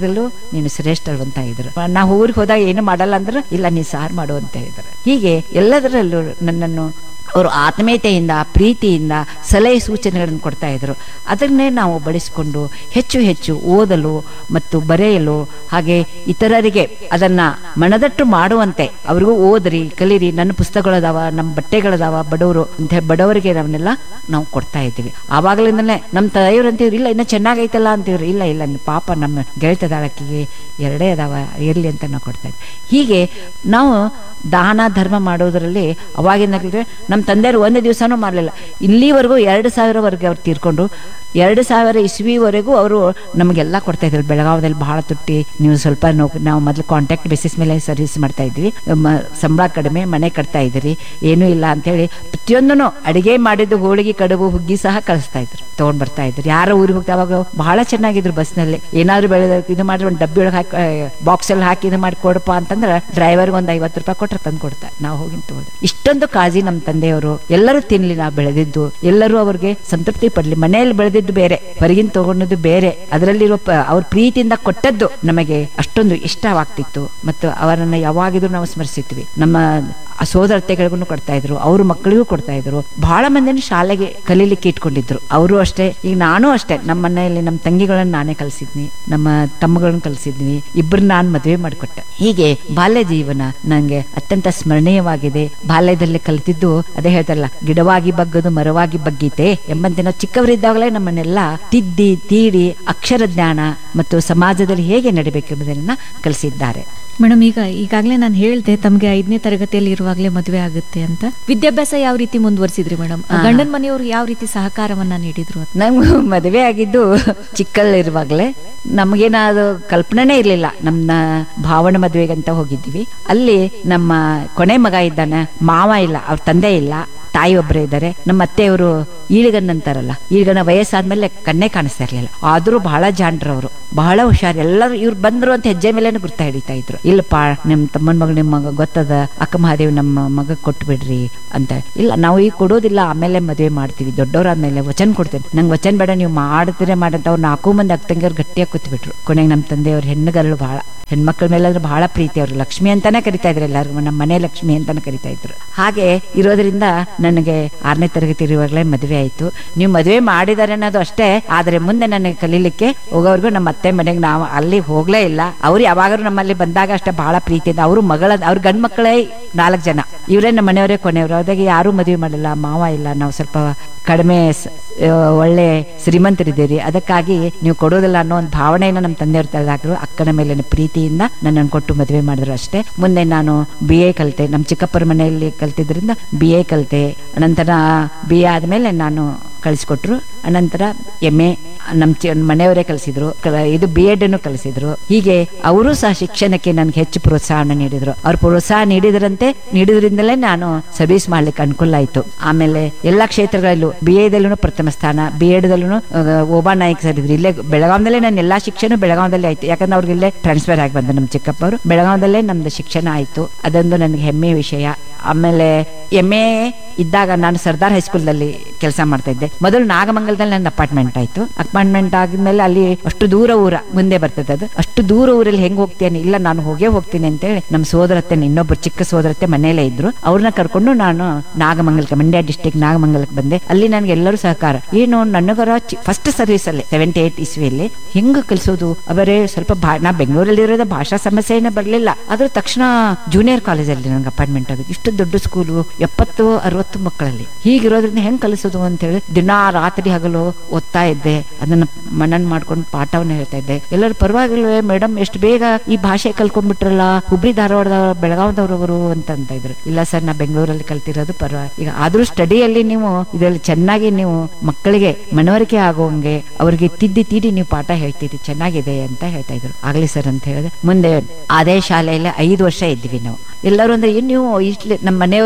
ನೀನು ಶ್ರೇಷ್ಠರು ಅಂತ ಇದ್ರು ನಾವು ಊರಿಗೆ ಹೋದಾಗ ಏನು ಮಾಡಲ್ಲ ಅಂದ್ರೆ ಇಲ್ಲ ನೀ ಸಾರು ಮಾಡು ಅಂತ ಇದ್ರು ಹೀಗೆ ಎಲ್ಲದರಲ್ಲೂ ನನ್ನನ್ನು ಅವರು ಆತ್ಮೀಯತೆಯಿಂದ ಪ್ರೀತಿಯಿಂದ ಸಲಹೆ ಸೂಚನೆಗಳನ್ನು ಕೊಡ್ತಾ ಇದ್ರು ಅದನ್ನೇ ನಾವು ಬಳಸಿಕೊಂಡು ಹೆಚ್ಚು ಹೆಚ್ಚು ಓದಲು ಮತ್ತು ಬರೆಯಲು ಹಾಗೆ ಇತರರಿಗೆ ಅದನ್ನ ಮನದಟ್ಟು ಮಾಡುವಂತೆ ಅವ್ರಿಗೂ ಓದ್ರಿ ಕಲೀರಿ ನನ್ನ ಪುಸ್ತಕಗಳದಾವ ನಮ್ಮ ಬಟ್ಟೆಗಳದಾವ ಬಡವರು ಅಂತ ಹೇಳಿ ಬಡವರಿಗೆ ನಾವನ್ನೆಲ್ಲ ನಾವು ಕೊಡ್ತಾ ಇದ್ದೀವಿ ಆವಾಗಲಿಂದಲೇ ನಮ್ಮ ತಾಯಿಯವ್ರು ಅಂತಿದ್ರು ಇಲ್ಲ ಇನ್ನು ಚೆನ್ನಾಗೈತಲ್ಲ ಅಂತಿದ್ರು ಇಲ್ಲ ಇಲ್ಲ ನೀನು ಪಾಪ ನಮ್ಮ ಗೆಳತದಾಳಕ್ಕಿಗೆ ಎರಡೇ ಅದಾವ ಇರಲಿ ಅಂತ ನಾವು ಕೊಡ್ತಾ ಇದ್ವಿ ಹೀಗೆ ನಾವು ದಾನ ಧರ್ಮ ಮಾಡೋದರಲ್ಲಿ ಅವಾಗಿನ ನಮ್ಮ ತಂದೆಯವರು ಒಂದು ದಿವಸನೂ ಮಾಡಲಿಲ್ಲ ಇಲ್ಲಿವರೆಗೂ ಎರಡು ಸಾವಿರವರೆಗೆ ಅವ್ರು ತೀರ್ಕೊಂಡು ಎರಡು ಸಾವಿರ ಇಸ್ವಿವರೆಗೂ ಅವರು ನಮಗೆಲ್ಲ ಕೊಡ್ತಾ ಇದ್ರು ಬೆಳಗಾವದಲ್ಲಿ ಬಹಳ ತುಟ್ಟಿ ನೀವು ಸ್ವಲ್ಪ ನೌಕ ನಾವು ಮೊದಲು ಕಾಂಟ್ಯಾಕ್ಟ್ ಬೇಸಿಸ್ ಮೇಲೆ ಸರ್ವಿಸ್ ಮಾಡ್ತಾ ಇದ್ವಿ ಮ- ಸಂಬಳ ಕಡಿಮೆ ಮನೆ ಕಟ್ತಾ ಇದ್ರಿ ಏನೂ ಇಲ್ಲ ಅಂತೇಳಿ ಪ್ರತಿಯೊಂದನ್ನು ಅಡಿಗೆ ಮಾಡಿದ್ದು ಹೋಳಿಗೆ ಕಡುಬು ಹುಗ್ಗಿ ಸಹ ಕಳಿಸ್ತಾ ಇದ್ರು ತಗೊಂಡ್ ಬರ್ತಾ ಇದ್ರು ಯಾರೋ ಊರಿಗೆ ಹೋಗ್ತಾ ಅವಾಗ ಬಹಳ ಚೆನ್ನಾಗಿದ್ರು ಬಸ್ನಲ್ಲಿ ಏನಾದ್ರು ಬೆಳೆದ ಇದು ಮಾಡಿ ಒಂದು ಡಬ್ಬಿ ಒಳಗೆ ಹಾಕಿ ಬಾಕ್ಸ್ ಅಲ್ಲಿ ಹಾಕಿ ಇದು ಮಾಡಿ ಕೊಡಪ್ಪ ಅಂತಂದ್ರೆ ಡ್ರೈವರ್ಗೆ ಒಂದು ಐವತ್ತು ರೂಪಾಯಿ ಕೊಟ್ರೆ ತಂದು ಕೊಡ್ತಾರೆ ನಾವು ಹೋಗಿ ತಗೊಂಡು ಇಷ್ಟೊಂದು ಕಾಳಜಿ ನಮ್ಮ ತಂದೆಯವರು ಎಲ್ಲರೂ ತಿನ್ಲಿ ನಾವು ಬೆಳೆದಿದ್ದು ಎಲ್ಲರೂ ಅವ್ರಿಗೆ ಸಂತೃಪ್ತಿ ಪಡ್ಲಿ ಮನೆಯಲ್ಲಿ ಬೆಳೆದಿದ್ದು ಬೇರೆ ಹೊರಗಿನ ತಗೊಂಡದ್ದು ಬೇರೆ ಅದರಲ್ಲಿರೋ ಪ- ಅವ್ರ ಪ್ರೀತಿಯಿಂದ ಕೊಟ್ಟದ್ದು ನಮಗೆ ಅಷ್ಟೊಂದು ಇಷ್ಟವಾಗ್ತಿತ್ತು ಮತ್ತು ಅವರನ್ನ ಯಾವಾಗಿದ್ರು ನಾವು ಸ್ಮರಿಸಿದ್ವಿ ನಮ್ಮ ಆ ಸೋದರತೆಗಳಿಗೂ ಕೊಡ್ತಾ ಇದ್ರು ಅವ್ರ ಮಕ್ಕಳಿಗೂ ಕೊಡ್ತಾ ಇದ್ರು ಬಹಳ ಮಂದಿನ ಶಾಲೆಗೆ ಕಲೀಲಿಕ್ಕೆ ಇಟ್ಕೊಂಡಿದ್ರು ಅವರು ಅಷ್ಟೇ ಈಗ ನಾನು ಅಷ್ಟೇ ನಮ್ಮ ಮನೆಯಲ್ಲಿ ನಮ್ಮ ತಂಗಿಗಳನ್ನ ನಾನೇ ಕಲಿಸಿದ್ನಿ ನಮ್ಮ ತಮ್ಮಗಳನ್ನ ಕಲಿಸಿದ್ನಿ ಇಬ್ಬರು ನಾನು ಮದುವೆ ಮಾಡಿಕೊಟ್ಟೆ ಹೀಗೆ ಬಾಲ್ಯ ಜೀವನ ನಂಗೆ ಅತ್ಯಂತ ಸ್ಮರಣೀಯವಾಗಿದೆ ಬಾಲ್ಯದಲ್ಲಿ ಕಲಿತಿದ್ದು ಅದೇ ಹೇಳ್ತಾರಲ್ಲ ಗಿಡವಾಗಿ ಬಗ್ಗದು ಮರವಾಗಿ ಬಗ್ಗೀತೆ ಎಂಬಂತೆ ನಾವು ಚಿಕ್ಕವರಿದ್ದಾಗಲೇ ನಮ್ಮನ್ನೆಲ್ಲ ತಿದ್ದಿ ತೀಡಿ ಅಕ್ಷರ ಜ್ಞಾನ ಮತ್ತು ಸಮಾಜದಲ್ಲಿ ಹೇಗೆ ನಡಿಬೇಕೆಂಬುದನ್ನ ಕಲಿಸಿದ್ದಾರೆ ಮೇಡಮ್ ಈಗ ಈಗಾಗಲೇ ನಾನು ಹೇಳ್ದೆ ತಮಗೆ ಐದನೇ ತರಗತಿಯಲ್ಲಿ ಇರುವಾಗಲೇ ಮದುವೆ ಆಗುತ್ತೆ ಅಂತ ವಿದ್ಯಾಭ್ಯಾಸ ಯಾವ ರೀತಿ ಮುಂದುವರಿಸಿದ್ರಿ ಮೇಡಮ್ ಗಂಡನ ಮನೆಯವರು ಯಾವ ರೀತಿ ಸಹಕಾರವನ್ನ ನೀಡಿದ್ರು ಅಂತ ನಂಗೆ ಮದುವೆ ಆಗಿದ್ದು ಚಿಕ್ಕಲ್ಲಿರುವಾಗಲೇ ನಮಗೇನಾದ್ರು ಕಲ್ಪನೆನೇ ಇರಲಿಲ್ಲ ನಮ್ಮ ಭಾವನ ಮದುವೆಗಂತ ಹೋಗಿದ್ವಿ ಅಲ್ಲಿ ನಮ್ಮ ಕೊನೆ ಮಗ ಇದ್ದಾನೆ ಮಾವ ಇಲ್ಲ ಅವ್ರ ತಂದೆ ಇಲ್ಲ ತಾಯಿ ಒಬ್ಬರೇ ಇದ್ದಾರೆ ನಮ್ಮ ಅತ್ತೆಯವರು ಈಳಿಗನ್ ಅಂತಾರಲ್ಲ ಈಳಿಗನ ವಯಸ್ಸಾದ್ಮೇಲೆ ಕಣ್ಣೇ ಕಾಣಿಸ್ತಾ ಇರ್ಲಿಲ್ಲ ಆದ್ರೂ ಬಹಳ ಜಾಣ್ರು ಅವರು ಬಹಳ ಹುಷಾರ್ ಎಲ್ಲರೂ ಇವ್ರು ಬಂದ್ರು ಅಂತ ಹೆಜ್ಜೆ ಮೇಲೆ ಗುರ್ತಾ ಹಿಡಿತಾ ಇದ್ರು ಇಲ್ಲಪ್ಪ ನಿಮ್ ತಮ್ಮನ ಮಗ ನಿಮ್ಮ ಮಗ ಗೊತ್ತದ ಅಕ್ಕ ಮಹಾದೇವ್ ನಮ್ಮ ಮಗ ಕೊಟ್ಟು ಬಿಡ್ರಿ ಅಂತ ಇಲ್ಲ ನಾವು ಈಗ ಕೊಡೋದಿಲ್ಲ ಆಮೇಲೆ ಮದುವೆ ಮಾಡ್ತೀವಿ ದೊಡ್ಡವರಾದ್ಮೇಲೆ ವಚನ ಕೊಡ್ತೇನೆ ನಂಗೆ ವಚನ ಬೇಡ ನೀವು ಮಾಡ್ತೀರ ಮಾಡಂತ ಅವ್ರು ನಾಲ್ಕು ಮಂದಿ ಅಕ್ಕಂಗಿಯವ್ರು ಗಟ್ಟಿಯಾಗಿ ಕೂತ್ಬಿಟ್ರು ಕೊನೆಗೆ ನಮ್ಮ ತಂದೆಯವ್ರ ಹೆಣ್ಣುಗರಳು ಬಹಳ ಹೆಣ್ಮಕ್ಳ ಮೇಲೆ ಅಂದ್ರೆ ಬಹಳ ಪ್ರೀತಿ ಅವರು ಲಕ್ಷ್ಮಿ ಅಂತಾನೆ ಕರಿತಾ ಇದ್ರು ಎಲ್ಲರಿಗೂ ನಮ್ಮ ಮನೆ ಲಕ್ಷ್ಮಿ ಅಂತಾನೆ ಕರಿತಾ ಇದ್ರು ಹಾಗೆ ಇರೋದ್ರಿಂದ ನನಗೆ ಆರನೇ ತರಗತಿ ಇರುವಾಗಲೇ ಮದುವೆ ಆಯ್ತು ನೀವು ಮದುವೆ ಮಾಡಿದಾರೆ ಅನ್ನೋದು ಅಷ್ಟೇ ಆದ್ರೆ ಮುಂದೆ ನನಗೆ ಕಲೀಲಿಕ್ಕೆ ಹೋಗೋವರೆಗೂ ನಮ್ಮ ಅತ್ತೆ ಮನೆಗೆ ನಾವು ಅಲ್ಲಿ ಹೋಗ್ಲೇ ಇಲ್ಲ ಅವ್ರು ಯಾವಾಗಲೂ ನಮ್ಮಲ್ಲಿ ಬಂದಾಗ ಅಷ್ಟೇ ಬಹಳ ಪ್ರೀತಿಯಿಂದ ಅವರು ಮಗಳ ಅವ್ರ ಗಂಡ್ ಮಕ್ಕಳೇ ನಾಲ್ಕು ಜನ ಇವರೇ ನಮ್ಮ ಮನೆಯವರೇ ಕೊನೆಯವರು ಅದಾಗ ಯಾರೂ ಮದುವೆ ಮಾಡಿಲ್ಲ ಮಾವ ಇಲ್ಲ ನಾವು ಸ್ವಲ್ಪ ಕಡಿಮೆ ಸ- ಆ, ಒಳ್ಳೆ ಶ್ರೀಮಂತರಿದ್ದೀರಿ ಅದಕ್ಕಾಗಿ ನೀವು ಕೊಡೋದಿಲ್ಲ ಅನ್ನೋ ಒಂದು ಭಾವನೆಯನ್ನ ನಮ್ಮ ತಂದೆಯವ್ರ ತಲೆದಾಕರು ಅಕ್ಕನ ಮೇಲಿನ ಪ್ರೀತಿಯಿಂದ ನನ್ನನ್ನು ಕೊಟ್ಟು ಮದುವೆ ಮಾಡಿದ್ರು ಅಷ್ಟೇ ಮುಂದೆ ನಾನು ಬಿ ಎ ಕಲಿತೆ ನಮ್ಮ ಚಿಕ್ಕಪ್ಪರ ಮನೆಯಲ್ಲಿ ಕಲ್ತಿದ್ರಿಂದ ಬಿ ಎ ಕಲಿತೆ ಅನಂತರ ಬಿ ಎ ಆದಮೇಲೆ ನಾನು ಕಳಿಸ್ಕೊಟ್ರು ಅನಂತರ ಎಮ್ ಎ ನಮ್ಮ ಚಿ ಮನೆಯವರೇ ಕಲಿಸಿದ್ರು ಇದು ಬಿ ಎಡ್ ಅನ್ನು ಕಲಿಸಿದ್ರು ಹೀಗೆ ಅವರು ಸಹ ಶಿಕ್ಷಣಕ್ಕೆ ನನಗೆ ಹೆಚ್ಚು ಪ್ರೋತ್ಸಾಹನ ನೀಡಿದ್ರು ಅವ್ರ ಪ್ರೋತ್ಸಾಹ ನೀಡಿದ್ರಂತೆ ನೀಡಿದ್ರಿಂದಲೇ ನಾನು ಸರ್ವಿಸ್ ಮಾಡ್ಲಿಕ್ಕೆ ಅನುಕೂಲ ಆಯ್ತು ಆಮೇಲೆ ಎಲ್ಲಾ ಕ್ಷೇತ್ರಗಳಲ್ಲೂ ಬಿ ಎದಲ್ಲೂ ಪ್ರಥಮ ಸ್ಥಾನ ಬಿ ಎಡ್ದಲ್ಲೂ ಓಬಾ ನಾಯ್ಕ ಸರ್ ಇದ್ರು ಇಲ್ಲೇ ಬೆಳಗಾವದಲ್ಲೇ ನನ್ನ ಎಲ್ಲಾ ಶಿಕ್ಷಣ ಬೆಳಗಾವದಲ್ಲೇ ಆಯ್ತು ಯಾಕಂದ್ರೆ ಅವ್ರಿಗೆ ಇಲ್ಲೇ ಟ್ರಾನ್ಸ್ಫರ್ ಆಗಿ ಬಂದ ನಮ್ಮ ಚಿಕ್ಕಪ್ಪವರು ಬೆಳಗಾವದಲ್ಲೇ ನಮ್ದು ಶಿಕ್ಷಣ ಆಯ್ತು ಅದೊಂದು ನನಗೆ ಹೆಮ್ಮೆಯ ವಿಷಯ ಆಮೇಲೆ ಎಮ್ ಎ ಇದ್ದಾಗ ನಾನು ಸರ್ದಾರ್ ಹೈಸ್ಕೂಲ್ದಲ್ಲಿ ಕೆಲಸ ಮಾಡ್ತಾ ಇದ್ದೆ ಮೊದಲು ನಾಗಮಂಗಲದಲ್ಲಿ ನನ್ನ ಅಪಾರ್ಟ್ಮೆಂಟ್ ಆಯ್ತು ಅಪಾರ್ಟ್ಮೆಂಟ್ ಆದ್ಮೇಲೆ ಅಲ್ಲಿ ಅಷ್ಟು ದೂರ ಊರ ಮುಂದೆ ಬರ್ತದೆ ಅದು ಅಷ್ಟು ದೂರ ಊರಲ್ಲಿ ಹೆಂಗ್ ಹೋಗ್ತೇನೆ ಇಲ್ಲ ನಾನು ಹೋಗೇ ಹೋಗ್ತೀನಿ ಅಂತೇಳಿ ನಮ್ಮ ಸೋದರತ್ತೆ ಇನ್ನೊಬ್ಬರು ಚಿಕ್ಕ ಸೋದರತ್ತೆ ಮನೇಲೇ ಇದ್ರು ಅವ್ರನ್ನ ಕರ್ಕೊಂಡು ನಾನು ನಾಗಮಂಗಲಕ್ಕೆ ಮಂಡ್ಯ ಡಿಸ್ಟಿಕ್ ನಾಗಮಂಗಲಕ್ಕೆ ಬಂದೆ ಅಲ್ಲಿ ನನಗೆ ಎಲ್ಲರೂ ಸಹಕಾರ ಏನು ನನಗರ ಫಸ್ಟ್ ಸರ್ವಿಸ್ ಅಲ್ಲಿ ಸೆವೆಂಟಿ ಏಟ್ ಇಸ್ವಿಯಲ್ಲಿ ಹೆಂಗ್ ಕಲಿಸೋದು ಅವರೇ ಸ್ವಲ್ಪ ಭಾ ನಾ ಬೆಂಗಳೂರಲ್ಲಿ ಇರೋದ ಭಾಷಾ ಸಮಸ್ಯೆ ಏನೂ ಬರಲಿಲ್ಲ ಅದ್ರ ತಕ್ಷಣ ಜೂನಿಯರ್ ಕಾಲೇಜಲ್ಲಿ ನನಗೆ ಅಪಾಯಿಂಟ್ಮೆಂಟ್ ಆಗಿದೆ ಇಷ್ಟು ದೊಡ್ಡ ಸ್ಕೂಲು ಎಪ್ಪತ್ತು ಅರವತ್ತು ಮಕ್ಕಳಲ್ಲಿ ಹೀಗಿರೋದ್ರಿಂದ ಹೆಂಗ್ ಕಲಿಸೋದು ಅಂತ ಹೇಳಿ ದಿನಾ ರಾತ್ರಿ ಹಗಲು ಓದ್ತಾ ಇದ್ದೆ ಅದನ್ನ ಮನನ್ ಮಾಡ್ಕೊಂಡು ಪಾಠವನ್ನ ಹೇಳ್ತಾ ಇದ್ದೆ ಎಲ್ಲರೂ ಪರವಾಗಿಲ್ವೇ ಮೇಡಮ್ ಎಷ್ಟು ಬೇಗ ಈ ಭಾಷೆ ಕಲ್ಕೊಂಡ್ಬಿಟ್ರಲ್ಲ ಹುಬ್ಳಿ ಧಾರವಾಡದ ಬೆಳಗಾವದವ್ರವರು ಅಂತ ಅಂತ ಇದ್ರು ಇಲ್ಲ ಸರ್ ನಾ ಬೆಂಗಳೂರಲ್ಲಿ ಕಲ್ತಿರೋದು ಪರವಾಗಿ ಈಗ ಆದ್ರೂ ಸ್ಟಡಿಯಲ್ಲಿ ನೀವು ಇದರಲ್ಲಿ ಚೆನ್ನಾಗಿ ನೀವು ಮಕ್ಕಳಿಗೆ ಮನವರಿಕೆ ಆಗುವಂಗೆ ಅವ್ರಿಗೆ ತಿದ್ದಿ ತೀಡಿ ನೀವು ಪಾಠ ಹೇಳ್ತಿದ್ರಿ ಚೆನ್ನಾಗಿದೆ ಅಂತ ಹೇಳ್ತಾ ಇದ್ರು ಆಗ್ಲಿ ಸರ್ ಅಂತ ಹೇಳಿದೆ ಮುಂದೆ ಅದೇ ಶಾಲೆಯಲ್ಲಿ ಐದು ವರ್ಷ ಇದ್ವಿ ನಾವು ಎಲ್ಲರೂ ಅಂದ್ರೆ ಏನ್ ನೀವು ಇಷ್ಟು ನಮ್ಮ ಮನೆಯವ್ರನ್ನು ಒಂದು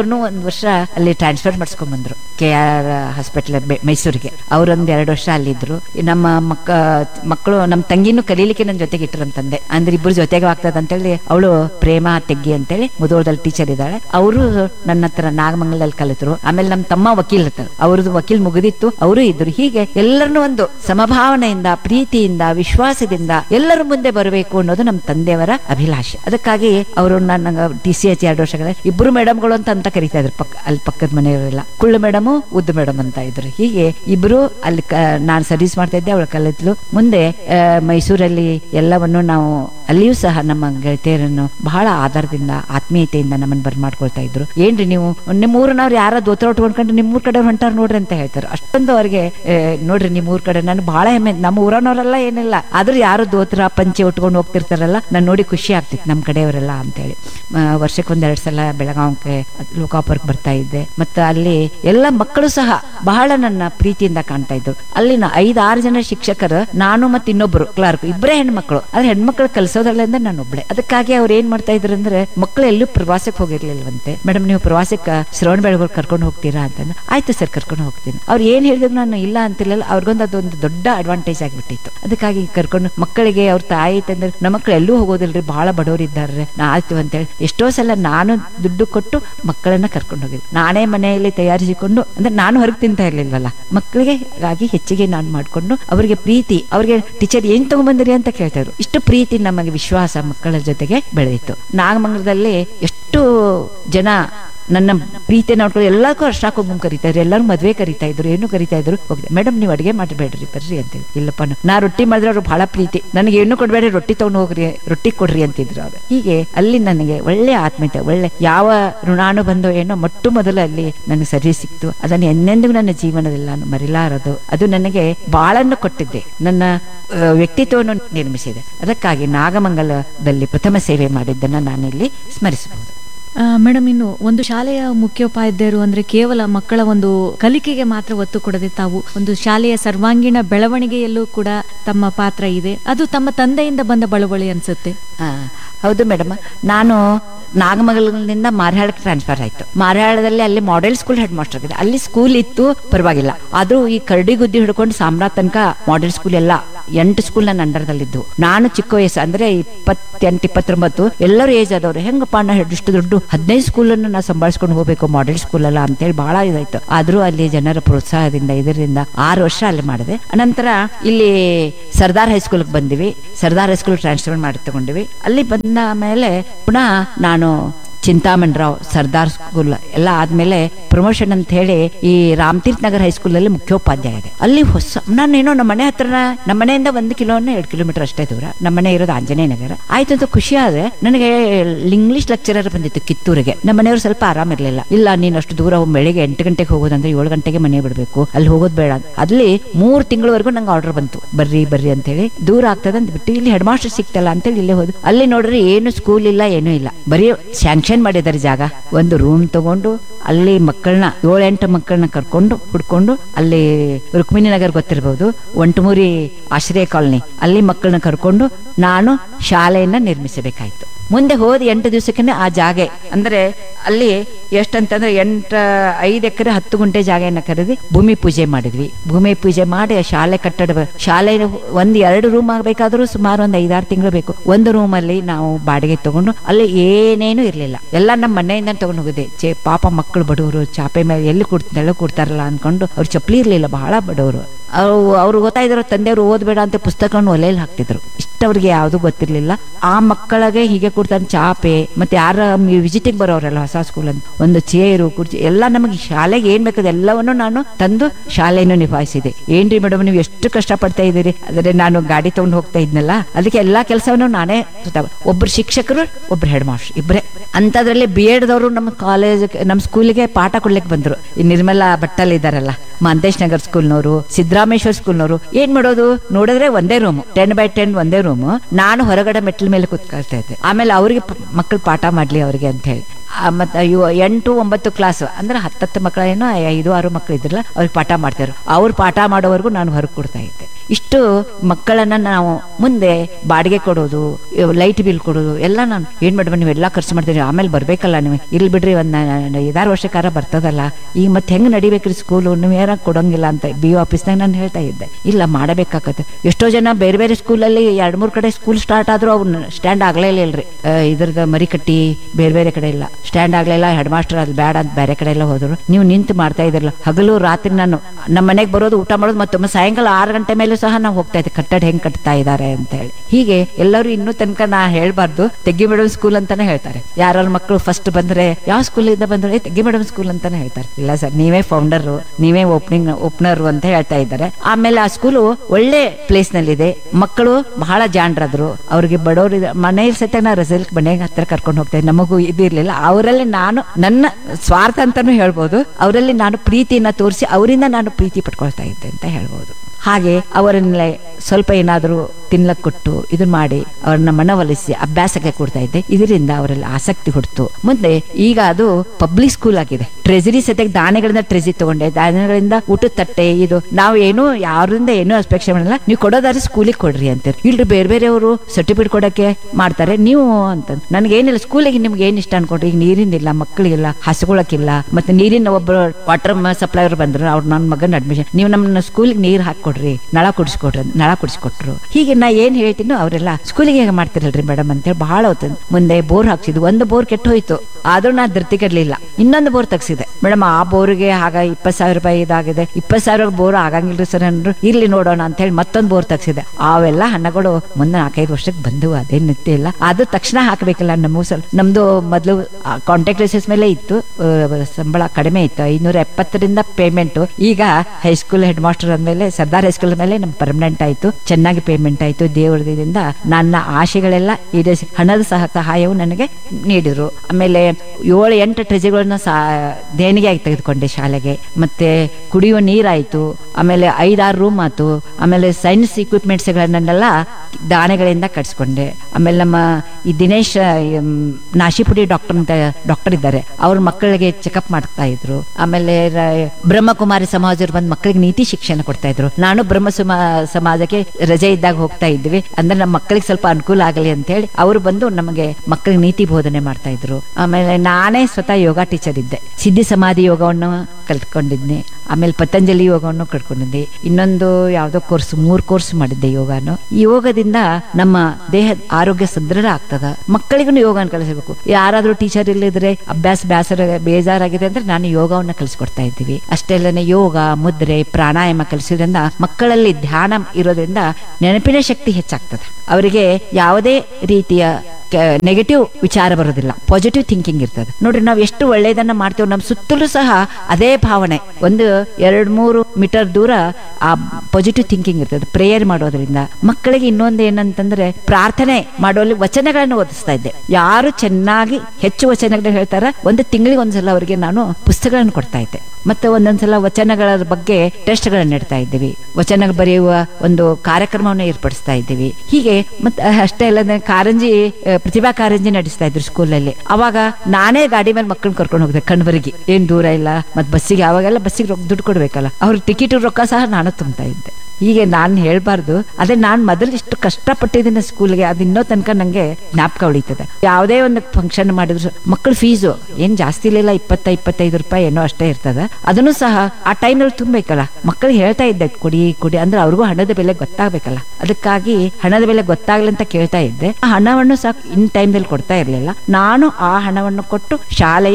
ಒಂದ್ ವರ್ಷ ಅಲ್ಲಿ ಟ್ರಾನ್ಸ್ಫರ್ ಮಾಡಿಸ್ಕೊಂಡ್ ಬಂದ್ರು ಕೆ ಆರ್ ಹಾಸ್ಪಿಟಲ್ ಮೈಸೂರಿಗೆ ಅವ್ರೊಂದ್ ಎರಡು ವರ್ಷ ಅಲ್ಲಿದ್ರು ಈ ನಮ್ಮ ಮಕ್ಕ ಮಕ್ಕಳು ನಮ್ಮ ತಂಗಿನೂ ಕಲೀಲಿಕ್ಕೆ ನನ್ನ ಜೊತೆಗೆ ಇಟ್ರು ನಮ್ಮ ತಂದೆ ಅಂದ್ರೆ ಇಬ್ರು ಜೊತೆಗೆ ಆಗ್ತದ ಅಂತೇಳಿ ಅವಳು ಪ್ರೇಮ ತೆಗ್ಗಿ ಅಂತೇಳಿ ಮುದೋಳದಲ್ಲಿ ಟೀಚರ್ ಇದ್ದಾಳೆ ಅವರು ನನ್ನ ಹತ್ರ ನಾಗಮಂಗಲದಲ್ಲಿ ಕಲಿತರು ಆಮೇಲೆ ನಮ್ಮ ತಮ್ಮ ವಕೀಲ್ ಇರ್ತಾರೆ ಅವ್ರದ್ದು ವಕೀಲ್ ಮುಗಿದಿತ್ತು ಅವರು ಇದ್ರು ಹೀಗೆ ಎಲ್ಲರನ್ನೂ ಒಂದು ಸಮಭಾವನೆಯಿಂದ ಪ್ರೀತಿಯಿಂದ ವಿಶ್ವಾಸದಿಂದ ಎಲ್ಲರ ಮುಂದೆ ಬರಬೇಕು ಅನ್ನೋದು ನಮ್ಮ ತಂದೆಯವರ ಅಭಿಲಾಷೆ ಅದಕ್ಕಾಗಿ ಅವರು ನನ್ನ ಟಿ ಸಿ ಎಚ್ ಎರಡು ವರ್ಷಗಳ ಇಬ್ಬರು ಮೇಡಮ್ಗಳು ಅಂತ ಅಂತ ಕರಿತಾ ಇದ್ರು ಪಕ್ಕ ಅಲ್ಲಿ ಪಕ್ಕದ ಮನೆಯವರೆಲ್ಲ ಕುಳ್ಳು ಮೇಡಮು ಉದ್ದು ಮೇಡಮ್ ಅಂತ ಇದ್ರು ಹೀಗೆ ಇಬ್ರು ಅಲ್ಲಿ ನಾನು ಸರ್ವಿಸ್ ಮಾಡ್ತಾ ಇದ್ದೆ ಅವಳು ಕಲಿತ್ಲು ಮುಂದೆ ಆ, ಮೈಸೂರಲ್ಲಿ ಎಲ್ಲವನ್ನು ನಾವು ಅಲ್ಲಿಯೂ ಸಹ ನಮ್ಮ ಗೆಳತಿಯರನ್ನು ಬಹಳ ಆಧಾರದಿಂದ ಆತ್ಮೀಯತೆಯಿಂದ ನಮ್ಮನ್ನು ಬರ್ ಮಾಡ್ಕೊಳ್ತಾ ಇದ್ರು ಏನ್ರಿ ನೀವು ನಿಮ್ಮ ಊರಿನವ್ರು ಯಾರ ದೋತ್ರ ಉಟ್ಕೊಂಡ್ಕೊಂಡು ನಿಮ್ಮ ಊರ್ ಕಡೆ ಹೊಂಟಾರ ನೋಡ್ರಿ ಅಂತ ಹೇಳ್ತಾರೆ ಅಷ್ಟೊಂದು ಅವ್ರಿಗೆ ಆ, ನೋಡ್ರಿ ನಿಮ್ಮ ಊರ್ ಕಡೆ ನಾನು ಬಹಳ ಹೆಮ್ಮೆ ನಮ್ಮ ಊರನವರೆಲ್ಲ ಏನಿಲ್ಲ ಆದ್ರೂ ಯಾರು ದೋತ್ರ ಪಂಚೆ ಉಟ್ಕೊಂಡು ಹೋಗ್ತಿರ್ತಾರಲ್ಲ ನಾನು ನೋಡಿ ಖುಷಿ ಆಗ್ತಿತ್ತು ನಮ್ಮ ಕಡೆಯವರೆಲ್ಲ ಅಂತೇಳಿ ವರ್ಷಕ್ಕೆ ಒಂದೆರಡು ಸಲ ಬೆಳಗಾವಕ್ಕೆ ಲೋಕಾಪುರಕ್ಕೆ ಬರ್ತಾ ಇದ್ದೆ ಮತ್ತು ಅಲ್ಲಿ ಎಲ್ಲ ಮಕ್ಕಳು ಸಹ ಬಹಳ ನನ್ನ ಪ್ರೀತಿಯಿಂದ ಕಾಣ್ತಾ ಇದ್ರು ಅಲ್ಲಿನ ಐದಾರು ಜನ ಶಿಕ್ಷಕರು ನಾನು ಮತ್ತೆ ಇನ್ನೊಬ್ರು ಕ್ಲಾರ್ಕ್ ಇಬ್ಬರೇ ಹೆಣ್ಮಕ್ಳು ಆದ್ರೆ ಹೆಣ್ಮಕ್ಳು ಕಲಿಸೋದ್ರಲ್ಲಿಂದ ನಾನು ಒಬ್ಳೆ ಅದಕ್ಕಾಗಿ ಅವ್ರು ಏನ್ ಮಾಡ್ತಾ ಇದ್ರು ಅಂದ್ರೆ ಮಕ್ಕಳು ಎಲ್ಲೂ ಪ್ರವಾಸಕ್ಕೆ ಹೋಗಿರ್ಲಿಲ್ವಂತೆ ಮೇಡಮ್ ನೀವು ಪ್ರವಾಸಕ್ಕೆ ಶ್ರವಣ ಬೆಳಗೋರು ಕರ್ಕೊಂಡು ಹೋಗ್ತೀರಾ ಅಂತಂದ್ರೆ ಆಯ್ತು ಸರ್ ಕರ್ಕೊಂಡು ಹೋಗ್ತೀನಿ ಅವ್ರು ಏನ್ ಹೇಳಿದ್ರು ನಾನು ಇಲ್ಲ ಅಂತಿರ್ಲಿಲ್ಲ ಅವ್ರಿಗೊಂದು ಅದೊಂದು ದೊಡ್ಡ ಅಡ್ವಾಂಟೇಜ್ ಆಗ್ಬಿಟ್ಟಿತ್ತು ಅದಕ್ಕಾಗಿ ಕರ್ಕೊಂಡು ಮಕ್ಕಳಿಗೆ ಅವ್ರ ತಾಯಿ ತಂದ್ರೆ ನಮ್ಮ ಮಕ್ಕಳು ಎಲ್ಲೂ ಹೋಗೋದಿಲ್ರಿ ಬಹಳ ಬಡವರು ಇದ್ದಾರೆ ನಾ ಆಯ್ತು ಅಂತೇಳಿ ಎಷ್ಟೋ ಸಲ ನಾನು ದುಡ್ಡು ಕೊಟ್ಟು ಮಕ್ಕಳನ್ನ ಕರ್ಕೊಂಡು ಹೋಗಿದ್ದೆ ನಾನೇ ಮನೆಯಲ್ಲಿ ತಯಾರಿಸಿಕೊಂಡು ಅಂದ್ರೆ ನಾನು ಹೊರಗೆ ತಿಂತಾ ಇರ್ಲಿಲ್ವಲ್ಲ ಮಕ್ಕಳಿಗೆ ಹಾಗಾಗಿ ಹೆಚ್ಚಿಗೆ ನಾನು ಮಾಡ್ಕೊಂಡು ಅವರಿಗೆ ಪ್ರೀತಿ ಅವ್ರಿಗೆ ಟೀಚರ್ ಏನ್ ತಗೊಂಡ್ಬಂದಿರಿ ಅಂತ ಕೇಳ್ತಾರೆ ಇಷ್ಟು ಪ್ರೀತಿ ನಮಗೆ ವಿಶ್ವಾಸ ಮಕ್ಕಳ ಜೊತೆಗೆ ಬೆಳೆದಿತ್ತು ನಾಗಮಂಗಲದಲ್ಲಿ ಎಷ್ಟು ಜನ ನನ್ನ ಪ್ರೀತಿ ನೋಡ್ಕೊಂಡು ಎಲ್ಲಕ್ಕೂ ಅರ್ಶನ ಕುಂಕುಮ ಕರಿತಾ ಇದ್ರು ಎಲ್ಲರೂ ಮದ್ವೆ ಕರಿತಾ ಇದ್ರು ಏನು ಕರಿತಾ ಇದ್ರು ಹೋಗಿದೆ ಮೇಡಮ್ ನೀವು ಅಡಿಗೆ ಮಾಡಬೇಡ್ರಿ ಬರ್ರಿ ಅಂತೇಳಿ ಇಲ್ಲಪ್ಪ ನಾ- ನಾ ರೊಟ್ಟಿ ಮಾಡಿದ್ರೆ ಅವ್ರು ಬಹಳ ಪ್ರೀತಿ ನನಗೆ ಏನು ಕೊಡ್ಬೇಡ್ರಿ ರೊಟ್ಟಿ ತಗೊಂಡು ಹೋಗ್ರಿ ರೊಟ್ಟಿ ಕೊಡ್ರಿ ಅಂತಿದ್ರು ಅವ್ರು ಹೀಗೆ ಅಲ್ಲಿ ನನಗೆ ಒಳ್ಳೆ ಆತ್ಮೀಯತೆ ಒಳ್ಳೆ ಯಾವ ಋಣಾನು ಬಂದೋ ಏನೋ ಮೊಟ್ಟ ಮೊದಲು ಅಲ್ಲಿ ನನಗೆ ಸರ್ವಿಸ್ ಸಿಕ್ತು ಅದನ್ನು ಎಂದೆಂದಿಗೂ ನನ್ನ ಜೀವನದಲ್ಲಿ ನಾನು ಮರಿಲಾರದು ಅದು ನನಗೆ ಬಾಳನ್ನು ಕೊಟ್ಟಿದ್ದೆ ನನ್ನ ಆ, ವ್ಯಕ್ತಿತ್ವವನ್ನು ನಿರ್ಮಿಸಿದೆ ಅದಕ್ಕಾಗಿ ನಾಗಮಂಗಲದಲ್ಲಿ ಪ್ರಥಮ ಸೇವೆ ಮಾಡಿದ್ದನ್ನು ನಾನಿಲ್ಲಿ ಸ್ಮರಿಸಬಹುದು ಮೇಡಮ್ ಇನ್ನು ಒಂದು ಶಾಲೆಯ ಮುಖ್ಯೋಪಾಧ್ಯಾಯರು ಅಂದ್ರೆ ಕೇವಲ ಮಕ್ಕಳ ಒಂದು ಕಲಿಕೆಗೆ ಮಾತ್ರ ಒತ್ತು ಕೊಡದೆ ತಾವು ಒಂದು ಶಾಲೆಯ ಸರ್ವಾಂಗೀಣ ಬೆಳವಣಿಗೆಯಲ್ಲೂ ಕೂಡ ತಮ್ಮ ಪಾತ್ರ ಇದೆ ಅದು ತಮ್ಮ ತಂದೆಯಿಂದ ಬಂದ ಬಳವಳಿ ಅನ್ಸುತ್ತೆ ಆ, ಹೌದು ಮೇಡಮ್ ನಾನು ನಾಗಮಂಗಲದಿಂದ ಮಾರ್ಹಾಳಕ್ಕೆ ಟ್ರಾನ್ಸ್ಫರ್ ಆಯ್ತು ಮಾರ್ಹಾಳದಲ್ಲಿ ಅಲ್ಲಿ ಮಾಡೆಲ್ ಸ್ಕೂಲ್ ಹೆಡ್ ಮಾಸ್ಟರ್ ಆಗಿದೆ ಅಲ್ಲಿ ಸ್ಕೂಲ್ ಇತ್ತು ಪರವಾಗಿಲ್ಲ ಆದ್ರೂ ಈ ಕರಡಿ ಗುದ್ದಿ ಹಿಡ್ಕೊಂಡು ಸಾಮ್ರಾ ತನಕ ಮಾಡೆಲ್ ಸ್ಕೂಲ್ ಎಲ್ಲ ಎಂಟು ಸ್ಕೂಲ್ ನನ್ನ ಅಂಡರ್ದಲ್ಲಿದ್ದು ನಾನು ಚಿಕ್ಕ ವಯಸ್ಸು ಅಂದ್ರೆ ಇಪ್ಪತ್ತೆಂಟು ಇಪ್ಪತ್ತೊಂಬತ್ತು ಎಲ್ಲರೂ ಏಜ್ ಆದವ್ರು ಹೆಂಗಪ್ಪ ನಾ ಇಷ್ಟು ದೊಡ್ಡ ಹದಿನೈದು ಸ್ಕೂಲನ್ನು ನಾ ಸಂಭಾಳಿಸ್ಕೊಂಡು ಹೋಗ್ಬೇಕು ಮಾಡೆಲ್ ಸ್ಕೂಲ್ ಅಲ್ಲ ಅಂತೇಳಿ ಬಹಳ ಇದಾಯ್ತು ಆದ್ರೂ ಅಲ್ಲಿ ಜನರ ಪ್ರೋತ್ಸಾಹದಿಂದ ಇದರಿಂದ ಆರು ವರ್ಷ ಅಲ್ಲಿ ಮಾಡಿದೆ ಅನಂತರ ಇಲ್ಲಿ ಸರ್ದಾರ್ ಹೈಸ್ಕೂಲ್ಗೆ ಬಂದಿವಿ ಸರ್ದಾರ್ ಹೈಸ್ಕೂಲ್ ಟ್ರಾನ್ಸ್ಫರ್ ಮಾಡಿ ತಗೊಂಡಿವಿ ಅಲ್ಲಿ ಬಂದ ಮೇಲೆ ಪುನಃ ನಾನು ಚಿಂತಾಮಣಿ ರಾವ್ ಸರ್ದಾರ್ ಸ್ಕೂಲ್ ಎಲ್ಲ ಆದ್ಮೇಲೆ ಪ್ರಮೋಷನ್ ಅಂತ ಹೇಳಿ ಈ ರಾಮತೀರ್ಥ ನಗರ ಹೈಸ್ಕೂಲ್ ಅಲ್ಲಿ ಮುಖ್ಯೋಪಾಧ್ಯಾಯ ಇದೆ ಅಲ್ಲಿ ಹೊಸ ನಾನೇನೋ ನಮ್ಮ ಮನೆ ಹತ್ರನ ನಮ್ಮ ಮನೆಯಿಂದ ಒಂದು ಕಿಲೋನ ಎರಡು ಕಿಲೋಮೀಟರ್ ಅಷ್ಟೇ ದೂರ ನಮ್ಮ ಮನೆ ಇರೋದು ಆಂಜನೇಯ ನಗರ ಆಯ್ತು ಅಂತ ಖುಷಿ ಆದ್ರೆ ನನಗೆ ಇಂಗ್ಲಿಷ್ ಲೆಕ್ಚರರ್ ಬಂದಿತ್ತು ಕಿತ್ತೂರಿಗೆ ನಮ್ಮ ಮನೆಯವರು ಸ್ವಲ್ಪ ಆರಾಮಿರ್ಲಿಲ್ಲ ಇಲ್ಲ ನೀನು ಅಷ್ಟು ದೂರ ಹೋಗ್ ಬೆಳಿಗ್ಗೆ ಎಂಟು ಗಂಟೆಗೆ ಹೋಗೋದಂದ್ರೆ ಏಳು ಗಂಟೆಗೆ ಮನೆ ಬಿಡಬೇಕು ಅಲ್ಲಿ ಹೋಗೋದು ಬೇಡ ಅಂತ. ಅಲ್ಲಿ ಮೂರು ತಿಂಗಳವರೆಗೂ ನಂಗೆ ಆರ್ಡರ್ ಬಂತು ಬರ್ರಿ ಬರ್ರಿ ಅಂತೇಳಿ ದೂರ ಆಗ್ತದೆ ಅಂತ ಬಿಟ್ಟು ಇಲ್ಲಿ ಹೆಡ್ ಮಾಸ್ಟರ್ ಸಿಕ್ತಲ್ಲ ಅಂತೇಳಿ ಇಲ್ಲೇ ಹೋದ್ ಅಲ್ಲಿ ನೋಡ್ರಿ ಏನು ಸ್ಕೂಲ್ ಇಲ್ಲ ಏನೂ ಇಲ್ಲ ಬರೀ ಸ್ಯಾಂಕ್ಷನ್ ಮಾಡಿದಾರೆ ಜಾಗ ಒಂದು ರೂಮ್ ತಗೊಂಡು ಅಲ್ಲಿ ಮಕ್ಕಳನ್ನ ಏಳೆಂಟು ಮಕ್ಕಳನ್ನ ಕರ್ಕೊಂಡು ಹುಡ್ಕೊಂಡು ಅಲ್ಲಿ ರುಕ್ಮಿಣಿ ನಗರ್ ಗೊತ್ತಿರಬಹುದು ಒಂಟಮೂರಿ ಆಶ್ರಯ ಕಾಲನಿ ಅಲ್ಲಿ ಮಕ್ಕಳನ್ನ ಕರ್ಕೊಂಡು ನಾನು ಶಾಲೆಯನ್ನ ನಿರ್ಮಿಸಬೇಕಾಯ್ತು ಮುಂದೆ ಹೋದ ಎಂಟು ದಿವಸಕ್ಕೆ ಆ ಜಾಗೆ ಅಂದ್ರೆ ಅಲ್ಲಿ ಎಷ್ಟಂತಂದ್ರೆ ಎಂಟ ಐದು ಎಕರೆ ಹತ್ತು ಗುಂಟೆ ಜಾಗೆಯನ್ನ ಕರೆದಿ ಭೂಮಿ ಪೂಜೆ ಮಾಡಿದ್ವಿ ಭೂಮಿ ಪೂಜೆ ಮಾಡಿ ಆ ಶಾಲೆ ಕಟ್ಟಡ ಶಾಲೆ ಒಂದ್ ಎರಡು ರೂಮ್ ಆಗ್ಬೇಕಾದ್ರೂ ಸುಮಾರು ಒಂದ್ ಐದಾರು ತಿಂಗಳು ಬೇಕು ಒಂದು ರೂಮ್ ಅಲ್ಲಿ ನಾವು ಬಾಡಿಗೆ ತಗೊಂಡು ಅಲ್ಲಿ ಏನೇನು ಇರ್ಲಿಲ್ಲ ಎಲ್ಲ ನಮ್ಮ ಮನೆಯಿಂದ ತಗೊಂಡು ಹೋಗಿದ್ದೆ ಚೇ ಪಾಪ ಮಕ್ಕಳು ಬಡವರು ಚಾಪೆ ಮೇಲೆ ಎಲ್ಲಿ ಕೊಡ್ ನೆಲ ಕೊಡ್ತಾರಲ್ಲ ಅನ್ಕೊಂಡು ಅವ್ರು ಚಪ್ಪಲಿ ಇರ್ಲಿಲ್ಲ ಬಹಳ ಬಡವರು ಅವ್ರು ಅವ್ರು ಗೊತ್ತಾಯ್ದಿರೋ ತಂದೆಯವರು ಓದ್ಬೇಡ ಅಂತ ಪುಸ್ತಕವನ್ನು ಒಲೆಯಲ್ಲಿ ಹಾಕ್ತಿದ್ರು ಇಷ್ಟವ್ರಿಗೆ ಯಾವುದು ಗೊತ್ತಿರ್ಲಿಲ್ಲ ಆ ಮಕ್ಕಳಿಗೆ ಹೀಗೆ ಕೊಡ್ತಾರೆ ಚಾಪೆ ಮತ್ತೆ ಯಾರ ವಿಸಿಟಿಂಗ್ ಬರೋರೆಲ್ಲ ಹೊಸ ಸ್ಕೂಲ್ ಅಂತ ಒಂದು ಚೇರು ಕುರ್ಚಿ ಎಲ್ಲ ನಮಗೆ ಶಾಲೆಗೆ ಏನ್ ಬೇಕಾದ ಎಲ್ಲವನ್ನು ನಾನು ತಂದು ಶಾಲೆಯನ್ನು ನಿಭಾಯಿಸಿದೆ ಏನ್ರಿ ಮೇಡಮ್ ನೀವು ಎಷ್ಟು ಕಷ್ಟ ಪಡ್ತಾ ಇದ್ದೀರಿ ಆದರೆ ನಾನು ಗಾಡಿ ತಗೊಂಡು ಹೋಗ್ತಾ ಇದ್ನಲ್ಲ ಅದಕ್ಕೆ ಎಲ್ಲಾ ಕೆಲಸವನ್ನು ನಾನೇ ಸುತ್ತ- ಒಬ್ರು ಶಿಕ್ಷಕರು ಒಬ್ರು ಹೆಡ್ ಮಾಸ್ಟರ್ ಇಬ್ಬರೇ ಅಂತದ್ರಲ್ಲಿ ಬಿ ಎಡ್ದವರು ನಮ್ಮ ಕಾಲೇಜ್ ನಮ್ಮ ಸ್ಕೂಲಿಗೆ ಪಾಠ ಕೊಡ್ಲಿಕ್ಕೆ ಬಂದ್ರು ಈ ನಿರ್ಮಲಾ ಭಟ್ಟಲ್ ಇದಾರಲ್ಲ ಮಾಂತೇಶ್ ನಗರ್ ಸ್ಕೂಲ್ನವರು ಸಿದ್ದರಾಮೇಶ್ವರ್ ಸ್ಕೂಲ್ನವರು ಏನ್ ಮಾಡೋದು ನೋಡಿದ್ರೆ ಒಂದೇ ರೂಮ್ ಟೆನ್ ಬೈ ಟೆನ್ ಒಂದೇ ರೂಮ್ ನಾನು ಹೊರಗಡೆ ಮೆಟ್ಲ ಮೇಲೆ ಕೂತ್ಕೊಳ್ತಾ ಇದ್ದೆ ಆಮೇಲೆ ಅವ್ರಿಗೆ ಮಕ್ಕಳು ಪಾಠ ಮಾಡ್ಲಿ ಅವ್ರಿಗೆ ಅಂತ ಹೇಳಿ ಆ, ಮತ್ತೆ ಇವು ಎಂಟು ಒಂಬತ್ತು ಕ್ಲಾಸ್ ಅಂದ್ರೆ ಹತ್ತತ್ತು ಮಕ್ಕಳೇನೋ ಐದು ಆರು ಮಕ್ಕಳು ಇದ್ರಲ್ಲ ಅವ್ರಿಗೆ ಪಾಠ ಮಾಡ್ತಾರೆ ಅವ್ರು ಪಾಠ ಮಾಡೋವರೆಗೂ ನಾನು ಹೊರಗೆ ಕೊಡ್ತಾ ಇದ್ದೆ ಇಷ್ಟು ಮಕ್ಕಳನ್ನ ನಾವು ಮುಂದೆ ಬಾಡಿಗೆ ಕೊಡೋದು ಲೈಟ್ ಬಿಲ್ ಕೊಡೋದು ಎಲ್ಲ ನಾನು ಏನ್ ಮಾಡ್ಬೇಕು ನೀವು ಎಲ್ಲ ಖರ್ಚು ಮಾಡ್ತೀರಿ ಆಮೇಲೆ ಬರ್ಬೇಕಲ್ಲ ನೀವು ಇಲ್ಲಿ ಬಿಡ್ರಿ ಒಂದ್ ಐದಾರು ವರ್ಷಕ್ಕಾರ ಬರ್ತದಲ್ಲ ಈಗ ಮತ್ತೆ ಹೆಂಗ್ ನಡಿಬೇಕ್ರಿ ಸ್ಕೂಲು ನೀವು ಏನಾರ ಕೊಡಂಗಿಲ್ಲ ಅಂತ ಬಿ ಒ ಆಫೀಸ್ನಾಗ ನಾನು ಹೇಳ್ತಾ ಇದ್ದೆ ಇಲ್ಲ ಮಾಡಬೇಕಾಗತ್ತೆ ಎಷ್ಟೋ ಜನ ಬೇರೆ ಬೇರೆ ಸ್ಕೂಲಲ್ಲಿ ಎರಡ್ ಮೂರ್ ಕಡೆ ಸ್ಕೂಲ್ ಸ್ಟಾರ್ಟ್ ಆದ್ರೂ ಅವ್ನ ಸ್ಟ್ಯಾಂಡ್ ಆಗ್ಲೇ ಇಲ್ರಿ ಆ, ಇದ್ರದ ಮರಿಕಟ್ಟಿ ಬೇರೆ ಬೇರೆ ಕಡೆ ಇಲ್ಲ ಸ್ಟ್ಯಾಂಡ್ ಆಗ್ಲಿಲ್ಲ ಹೆಡ್ ಮಾಸ್ಟರ್ ಅದು ಬೇಡ ಅಂತ ಬೇರೆ ಕಡೆ ಎಲ್ಲ ಹೋದ್ರು ನೀವು ನಿಂತು ಮಾಡ್ತಾ ಇದ್ರಲ್ಲ ಹಗಲು ರಾತ್ರಿ ನಾನು ನಮ್ಮ ಮನೆಗೆ ಬರೋದು ಊಟ ಮಾಡೋದು ಮತ್ತೊಮ್ಮೆ ಸಾಯಂಕಾಲ ಆರು ಗಂಟೆ ಮೇಲೂ ಸಹ ನಾವು ಹೋಗ್ತಾ ಇದ್ದೆ ಕಟ್ಟಡ ಹೆಂಗ್ ಕಟ್ತಾ ಇದ್ದಾರೆ ಅಂತ ಹೇಳಿ ಹೀಗೆ ಎಲ್ಲರೂ ಇನ್ನೂ ತನಕ ನಾ ಹೇಳ್ಬಾರ್ದು ತೆಗ್ಗಿ ಮೇಡಮ್ ಸ್ಕೂಲ್ ಅಂತಾನೆ ಹೇಳ್ತಾರೆ ಯಾರ ಮಕ್ಕಳು ಫಸ್ಟ್ ಬಂದ್ರೆ ಯಾವ ಸ್ಕೂಲ್ ಇಂದ ಬಂದ್ರೆ "ಏ, ತೆಗ್ಗಿ ಮೇಡಮ್ ಸ್ಕೂಲ್ ಅಂತಾನೆ ಹೇಳ್ತಾರೆ ಇಲ್ಲ ಸರ್ ನೀವೇ ಫೌಂಡರ್ ನೀವೇ ಓಪನಿಂಗ್ ಓಪನರ್ ಅಂತ ಹೇಳ್ತಾ ಇದ್ದಾರೆ ಆಮೇಲೆ ಆ ಸ್ಕೂಲು ಒಳ್ಳೆ ಪ್ಲೇಸ್ ನಲ್ಲಿದೆ ಮಕ್ಕಳು ಬಹಳ ಜಾಣರಾದ್ರು ಅವ್ರಿಗೆ ಬಡವರು ಮನೆಯಲ್ಲಿ ಸತ್ಯ ನಾ ರಿಸಲ್ಟ್ ಮನೆಗೆ ಹತ್ರ ಕರ್ಕೊಂಡು ಹೋಗ್ತಾ ಇದ್ದೆ ನಮಗೂ ಇದು ಇರ್ಲಿಲ್ಲ ಅವರಲ್ಲಿ ನಾನು ನನ್ನ ಸ್ವಾರ್ಥ ಅಂತಾನು ಹೇಳ್ಬೋದು ಅವರಲ್ಲಿ ನಾನು ಪ್ರೀತಿಯನ್ನ ತೋರಿಸಿ ಅವರಿಂದ ನಾನು ಪ್ರೀತಿ ಪಡ್ಕೊಳ್ತಾ ಇದ್ದೆ ಅಂತ ಹೇಳ್ಬೋದು ಹಾಗೆ ಅವರನ್ನೇ ಸ್ವಲ್ಪ ಏನಾದರೂ ತಿನ್ಲಕ್ ಕೊಟ್ಟು ಇದನ್ನ ಮಾಡಿ ಅವ್ರನ್ನ ಮನವೊಲಿಸಿ ಅಭ್ಯಾಸಕ್ಕೆ ಕೊಡ್ತಾ ಇದ್ದೆ ಇದರಿಂದ ಅವರಲ್ಲಿ ಆಸಕ್ತಿ ಹುಡ್ತು ಮುಂದೆ ಈಗ ಅದು ಪಬ್ಲಿಕ್ ಸ್ಕೂಲ್ ಆಗಿದೆ ಟ್ರೆಜರಿ ಸದ್ಯಕ್ಕೆ ದಾನೆಗಳಿಂದ ಟ್ರೆಜರಿ ತಗೊಂಡೆ ದಾನೆಗಳಿಂದ ಊಟದ ತಟ್ಟೆ ಇದು ನಾವು ಏನು ಯಾರಿಂದ ಏನೂ ಅಪೇಕ್ಷೆ ಮಾಡಲ್ಲ ನೀವು ಕೊಡೋದಾದ್ರೆ ಸ್ಕೂಲಿಗೆ ಕೊಡ್ರಿ ಅಂತಾರೆ ಇಲ್ರಿ ಬೇರೆ ಬೇರೆಯವರು ಸರ್ಟಿಫಿಕೇಟ್ ಕೊಡಕ್ಕೆ ಮಾಡ್ತಾರೆ ನೀವು ಅಂತ ನನಗೇನಿಲ್ಲ ಸ್ಕೂಲಿಗೆ ನಿಮ್ಗೆ ಏನ್ ಇಷ್ಟ ಅನ್ಕೊಂಡ್ರಿ ಈಗ ನೀರಿಂದಿಲ್ಲ ಮಕ್ಕಳಿಗಿಲ್ಲ ಹಸುಗಳಕ್ಕಿಲ್ಲ ಮತ್ತೆ ನೀರಿನ ಒಬ್ಬರು ವಾಟರ್ ಸಪ್ಲೈಯರ್ ಬಂದ್ರು ಅವ್ರು ನನ್ನ ಮಗನ ಅಡ್ಮಿಷನ್ ನೀವು ನಮ್ಮ ಸ್ಕೂಲಿಗೆ ನೀರು ಹಾಕೊಡ್ರಿ ನಳ ಕುಡಿಸ್ಕೊಡ್ರಿ ಅಂತ ನಳ ಕುಡಿಸ್ಕೊಟ್ರು ಹೀಗೆ ನಾ ಏನ್ ಹೇಳ್ತೀನೋ ಅವರೆಲ್ಲ ಸ್ಕೂಲಿಗೆ ಹೇಗೆ ಮಾಡ್ತಿರಲ್ರಿ ಮೇಡಮ್ ಅಂತೇಳಿ ಬಹಳ ಹೊತ್ತು ಮುಂದೆ ಬೋರ್ ಹಾಕ್ಸಿದ್ವಿ ಒಂದು ಬೋರ್ ಕೆಟ್ಟು ಹೋಯ್ತು ಆದ್ರೂ ನಾ ಧೃತಿ ಕೆಡ್ಲಿಲ್ಲ ಇನ್ನೊಂದು ಬೋರ್ ತೆಗ್ಸಿದೆ ಮೇಡಮ್ ಆ ಬೋರ್ಗೆ ಆಗ ಇಪ್ಪತ್ತು ಸಾವಿರ ರೂಪಾಯಿ ಇದಾಗಿದೆ ಇಪ್ಪತ್ತು ಸಾವಿರ ಬೋರ್ ಆಗಂಗಿಲ್ರಿ ಸರ್ ಅಂದ್ರು ಇರ್ಲಿ ನೋಡೋಣ ಅಂತ ಹೇಳಿ ಮತ್ತೊಂದು ಬೋರ್ ತೆಗ್ಸಿದೆ ಅವೆಲ್ಲ ಹಣಗಳು ಮುಂದೆ ನಾಲ್ಕೈದು ವರ್ಷಕ್ಕೆ ಬಂದವು ಅದೇನ್ ನಿತ್ಯ ಇಲ್ಲ ಅದು ತಕ್ಷಣ ಹಾಕಬೇಕಲ್ಲ ನಮ್ಮ ಸ್ವಲ್ಪ ನಮ್ದು ಮೊದಲು ಕಾಂಟ್ಯಾಕ್ಟ್ ಬೇಸಿಸ್ ಮೇಲೆ ಇತ್ತು ಆ, ಸಂಬಳ ಕಡಿಮೆ ಇತ್ತು ಐನೂರ ಎಪ್ಪತ್ತರಿಂದ ಪೇಮೆಂಟ್ ಈಗ ಹೈಸ್ಕೂಲ್ ಹೆಡ್ ಮಾಸ್ಟರ್ ಅಂದ್ಮೇಲೆ ಸರ್ದಾರ್ ಹೈಸ್ಕೂಲ್ ಮೇಲೆ ನಮ್ ಪರ್ಮನೆಂಟ್ ಆಯ್ತು ಚೆನ್ನಾಗಿ ಪೇಮೆಂಟ್ ಆಯ್ತು ದೇವರದಿಂದ ನನ್ನ ಆಶೆಗಳೆಲ್ಲ ಈಡೇರಿಸಿ ಹಣದ ಸಹ ಸಹಾಯವು ನನಗೆ ನೀಡಿದ್ರು ಆಮೇಲೆ ಏಳು ಎಂಟು ಟ್ರೆಜರ್ಗಳನ್ನ ಸಾ ದೇಣಿಗೆಯಾಗಿ ತೆಗೆದುಕೊಂಡೆ ಶಾಲೆಗೆ ಮತ್ತೆ ಕುಡಿಯುವ ನೀರಾಯ್ತು ಆಮೇಲೆ ಐದಾರು ರೂಮ್ ಆಯ್ತು ಆಮೇಲೆ ಸೈನ್ಸ್ ಇಕ್ವಿಪ್ಮೆಂಟ್ಸ್ಗಳನ್ನೆಲ್ಲ ದಾನೆಗಳಿಂದ ಕಟ್ಸ್ಕೊಂಡೆ ಆಮೇಲೆ ನಮ್ಮ ಈ ದಿನೇಶ್ ಎಂ, ನಾಶಿಪುಡಿ ಡಾಕ್ಟರ್ ಅಂತ ಡಾಕ್ಟರ್ ಇದ್ದಾರೆ ಅವ್ರ ಮಕ್ಕಳಿಗೆ ಚೆಕಪ್ ಮಾಡ್ತಾ ಇದ್ರು ಆಮೇಲೆ ರ- ಬ್ರಹ್ಮಕುಮಾರಿ ಸಮಾಜರು ಬಂದು ಮಕ್ಕಳಿಗೆ ನೀತಿ ಶಿಕ್ಷಣ ಕೊಡ್ತಾ ಇದ್ರು ನಾನು ಬ್ರಹ್ಮ ಸಮ ಸಮಾಜಕ್ಕೆ ರಜೆ ಇದ್ದಾಗ ಹೋಗ್ತಾ ಇದ್ವಿ ಅಂದ್ರೆ ನಮ್ಮ ಮಕ್ಕಳಿಗೆ ಸ್ವಲ್ಪ ಅನುಕೂಲ ಆಗಲಿ ಅಂತ ಹೇಳಿ ಅವರು ಬಂದು ನಮಗೆ ಮಕ್ಕಳಿಗೆ ನೀತಿ ಬೋಧನೆ ಮಾಡ್ತಾ ಇದ್ರು ಆಮೇಲೆ ನಾನೇ ಸ್ವತಃ ಯೋಗ ಟೀಚರ್ ಇದ್ದೆ ಸಿದ್ಧಿ ಸಮಾಧಿ ಯೋಗವನ್ನು ಕಲ್ತ್ಕೊಂಡಿದ್ದೆ ಆಮೇಲೆ ಪತಂಜಲಿ ಯೋಗವನ್ನು ಕಲ್ತ್ಕೊಂಡಿದ್ದೆ ಇನ್ನೊಂದು ಯಾವ್ದೋ ಕೋರ್ಸ್ ಮೂರ್ ಕೋರ್ಸ್ ಮಾಡಿದ್ದೆ ಯೋಗನು ಈ ಯೋಗದಿಂದ ನಮ್ಮ ದೇಹದ ಆರೋಗ್ಯ ಸದೃಢ ಆಗ್ತದ ಮಕ್ಕಳಿಗೂ ಯೋಗನ ಕಲಿಸಬೇಕು ಯಾರಾದ್ರೂ ಟೀಚರ್ ಇಲ್ಲದಿದ್ರೆ ಅಭ್ಯಾಸ ಬೇಸರ ಬೇಜಾರಾಗಿದೆ ಅಂದ್ರೆ ನಾನು ಯೋಗವನ್ನ ಕಲಿಸ್ಕೊಡ್ತಾ ಇದ್ದೀವಿ ಅಷ್ಟೇ ಅಲ್ಲದೆ ಯೋಗ ಮುದ್ರೆ ಪ್ರಾಣಾಯಾಮ ಕಲಿಸೋದ್ರಿಂದ ಮಕ್ಕಳಲ್ಲಿ ಧ್ಯಾನ ಇರೋದ್ರಿಂದ ನೆನಪಿನ ಶಕ್ತಿ ಹೆಚ್ಚಾಗ್ತದೆ ಅವರಿಗೆ ಯಾವುದೇ ರೀತಿಯ ನೆಗೆಟಿವ್ ವಿಚಾರ ಬರೋದಿಲ್ಲ ಪಾಸಿಟಿವ್ ಥಿಂಕಿಂಗ್ ಇರ್ತದೆ ನೋಡ್ರಿ ನಾವು ಎಷ್ಟು ಒಳ್ಳೆಯದನ್ನ ಮಾಡ್ತೇವೆ ನಮ್ಮ ಸುತ್ತಲೂ ಸಹ ಅದೇ ಭಾವನೆ ಒಂದು ಎರಡ್ ಮೂರು ಮೀಟರ್ ದೂರ ಆ ಪಾಸಿಟಿವ್ ಥಿಂಕಿಂಗ್ ಇರ್ತದೆ ಪ್ರೇಯರ್ ಮಾಡೋದ್ರಿಂದ ಮಕ್ಕಳಿಗೆ ಇನ್ನೊಂದು ಏನಂತಂದ್ರೆ ಪ್ರಾರ್ಥನೆ ಮಾಡುವಲ್ಲಿ ವಚನಗಳನ್ನು ಓದಿಸ್ತಾ ಇದ್ದೆ ಯಾರು ಚೆನ್ನಾಗಿ ಹೆಚ್ಚು ವಚನಗಳನ್ನ ಹೇಳ್ತಾರ ಒಂದು ತಿಂಗಳಿಗೆ ಒಂದ್ಸಲ ಅವರಿಗೆ ನಾನು ಪುಸ್ತಕಗಳನ್ನು ಕೊಡ್ತಾ ಇದ್ದೆ ಮತ್ತೆ ಒಂದೊಂದ್ಸಲ ವಚನಗಳ ಬಗ್ಗೆ ಟೆಸ್ಟ್ಗಳನ್ನು ನೀಡ್ತಾ ಇದ್ದೀವಿ ವಚನ ಬರೆಯುವ ಒಂದು ಕಾರ್ಯಕ್ರಮವನ್ನು ಏರ್ಪಡಿಸ್ತಾ ಇದ್ದೀವಿ ಹೀಗೆ ಮತ್ತೆ ಅಷ್ಟೇ ಅಲ್ಲದೆ ಕಾರಂಜಿ ಆ, ಪ್ರತಿಭಾ ಕಾರಂಜಿ ನಡೆಸ್ತಾ ಇದ್ರು ಸ್ಕೂಲಲ್ಲಿ ಅವಾಗ ನಾನೇ ಗಾಡಿ ಮೇಲೆ ಮಕ್ಕಳನ್ನ ಕರ್ಕೊಂಡು ಹೋಗ್ದೆ ಕಣ್ಬರಿಗೆ ಏನ್ ದೂರ ಇಲ್ಲ ಮತ್ ಬಸ್ಸಿಗೆ ಅವಾಗೆಲ್ಲ ಬಸ್ಸಿಗೆ ರೊಕ್ಕ ದುಡ್ಡು ಕೊಡ್ಬೇಕಲ್ಲ ಅವ್ರ ಟಿಕೆಟ್ ರೊಕ್ಕ ಸಹ ನಾನು ತುಂಬ್ತಾ ಇದ್ದೆ ಹೀಗೆ ನಾನು ಹೇಳ್ಬಾರ್ದು ಅದೇ ನಾನ್ ಮೊದಲು ಇಷ್ಟು ಕಷ್ಟಪಟ್ಟಿದ್ದೀನಿ ಸ್ಕೂಲ್ಗೆ ಅದು ಇನ್ನೂ ತನಕ ನಂಗೆ ಜ್ಞಾಪಕ ಉಳಿತದೆ ಯಾವುದೇ ಒಂದು ಫಂಕ್ಷನ್ ಮಾಡಿದ್ರು ಮಕ್ಕಳ ಫೀಸು ಏನ್ ಜಾಸ್ತಿ ಇರಲಿಲ್ಲ ಇಪ್ಪತ್ತ ಇಪ್ಪತ್ತೈದು ರೂಪಾಯಿ ಏನೋ ಅಷ್ಟೇ ಇರ್ತದ ಅದನ್ನು ಸಹ ಆ ಟೈಮ್ನಲ್ಲಿ ತುಂಬಬೇಕಲ್ಲ ಮಕ್ಕಳಿಗೆ ಹೇಳ್ತಾ ಇದ್ದೆ ಕುಡಿ ಕುಡಿ ಅಂದ್ರೆ ಅವ್ರಿಗೂ ಹಣದ ಬೆಲೆ ಗೊತ್ತಾಗ್ಬೇಕಲ್ಲ ಅದಕ್ಕಾಗಿ ಹಣದ ಬೆಲೆ ಗೊತ್ತಾಗ್ಲಿ ಅಂತ ಕೇಳ್ತಾ ಇದ್ದೆ ಆ ಹಣವನ್ನು ಸಹ ಇನ್ ಟೈಮ್ದಲ್ಲಿ ಕೊಡ್ತಾ ಇರ್ಲಿಲ್ಲ ನಾನು ಆ ಹಣವನ್ನು ಕೊಟ್ಟು ಶಾಲೆಯ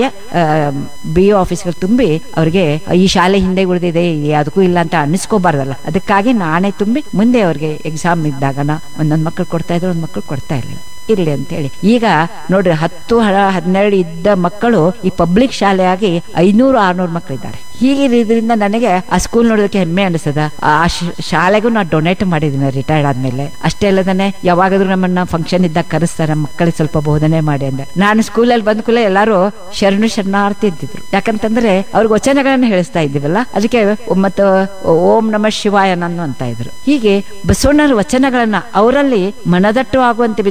ಬಿ ಆಫೀಸ್ಗಳು ತುಂಬಿ ಅವ್ರಿಗೆ ಈ ಶಾಲೆ ಹಿಂದೆ ಉಳಿದಿದೆ ಅದಕ್ಕೂ ಇಲ್ಲ ಅಂತ ಅನ್ನಿಸ್ಕೋಬಾರ್ದಲ್ಲ ಅದಕ್ಕಾಗಿ ನಾನೇ ತುಂಬಿ ಮುಂದೆ ಅವ್ರಿಗೆ ಎಕ್ಸಾಮ್ ಇದ್ದಾಗನ ಒಂದೊಂದ್ ಮಕ್ಕಳು ಕೊಡ್ತಾ ಇದ್ರು ಒಂದ್ ಮಕ್ಕಳು ಕೊಡ್ತಾ ಇರ್ಲಿಲ್ಲ ಇರ್ಲಿ ಅಂತ ಹೇಳಿ ಈಗ ನೋಡ್ರಿ ಹತ್ತು ಹ- ಹನ್ನೆರಡು ಇದ್ದ ಮಕ್ಕಳು ಈ ಪಬ್ಲಿಕ್ ಶಾಲೆಯಾಗಿ ಐನೂರು ಆರ್ನೂರು ಮಕ್ಕಳಿದ್ದಾರೆ ಹೀಗಿರೋದ್ರಿಂದ ನನಗೆ ಆ ಸ್ಕೂಲ್ ನೋಡೋದಕ್ಕೆ ಹೆಮ್ಮೆ ಅನಿಸ್ತದ ಆ ಶ- ಶಾಲೆಗೂ ನಾನು ಡೊನೇಟ್ ಮಾಡಿದ್ದೀನಿ ರಿಟೈರ್ಡ್ ಆದ್ಮೇಲೆ ಅಷ್ಟೇ ಅಲ್ಲದನೆ ಯಾವಾಗಾದ್ರೂ ನಮ್ಮನ್ನ ಫಂಕ್ಷನ್ ಇದ್ದಾಗ ಕರೆಸ್ತಾರೆ ಮಕ್ಕಳಿಗೆ ಸ್ವಲ್ಪ ಬೋಧನೆ ಮಾಡಿ ಅಂದ್ರೆ ನಾನು ಸ್ಕೂಲಲ್ಲಿ ಬಂದ ಕೂಡಲೇ ಎಲ್ಲಾರು ಶರಣು ಶರಣಾರ್ಥಿ ಅಂತಿದ್ರು ಯಾಕಂತಂದ್ರೆ ಅವ್ರಿಗೆ ವಚನಗಳನ್ನ ಹೇಳಿಸ್ತಾ ಇದ್ದೀವಲ್ಲ ಅದಕ್ಕೆ ಮತ್ತು ಓಂ ನಮ ಶಿವಾಯ ನಾನು ಅಂತ ಇದ್ರು ಹೀಗೆ ಬಸವಣ್ಣರ ವಚನಗಳನ್ನ ಅವರಲ್ಲಿ ಮನದಟ್ಟು ಆಗುವಂತೆ ಬಿದ್ದು ಅವರು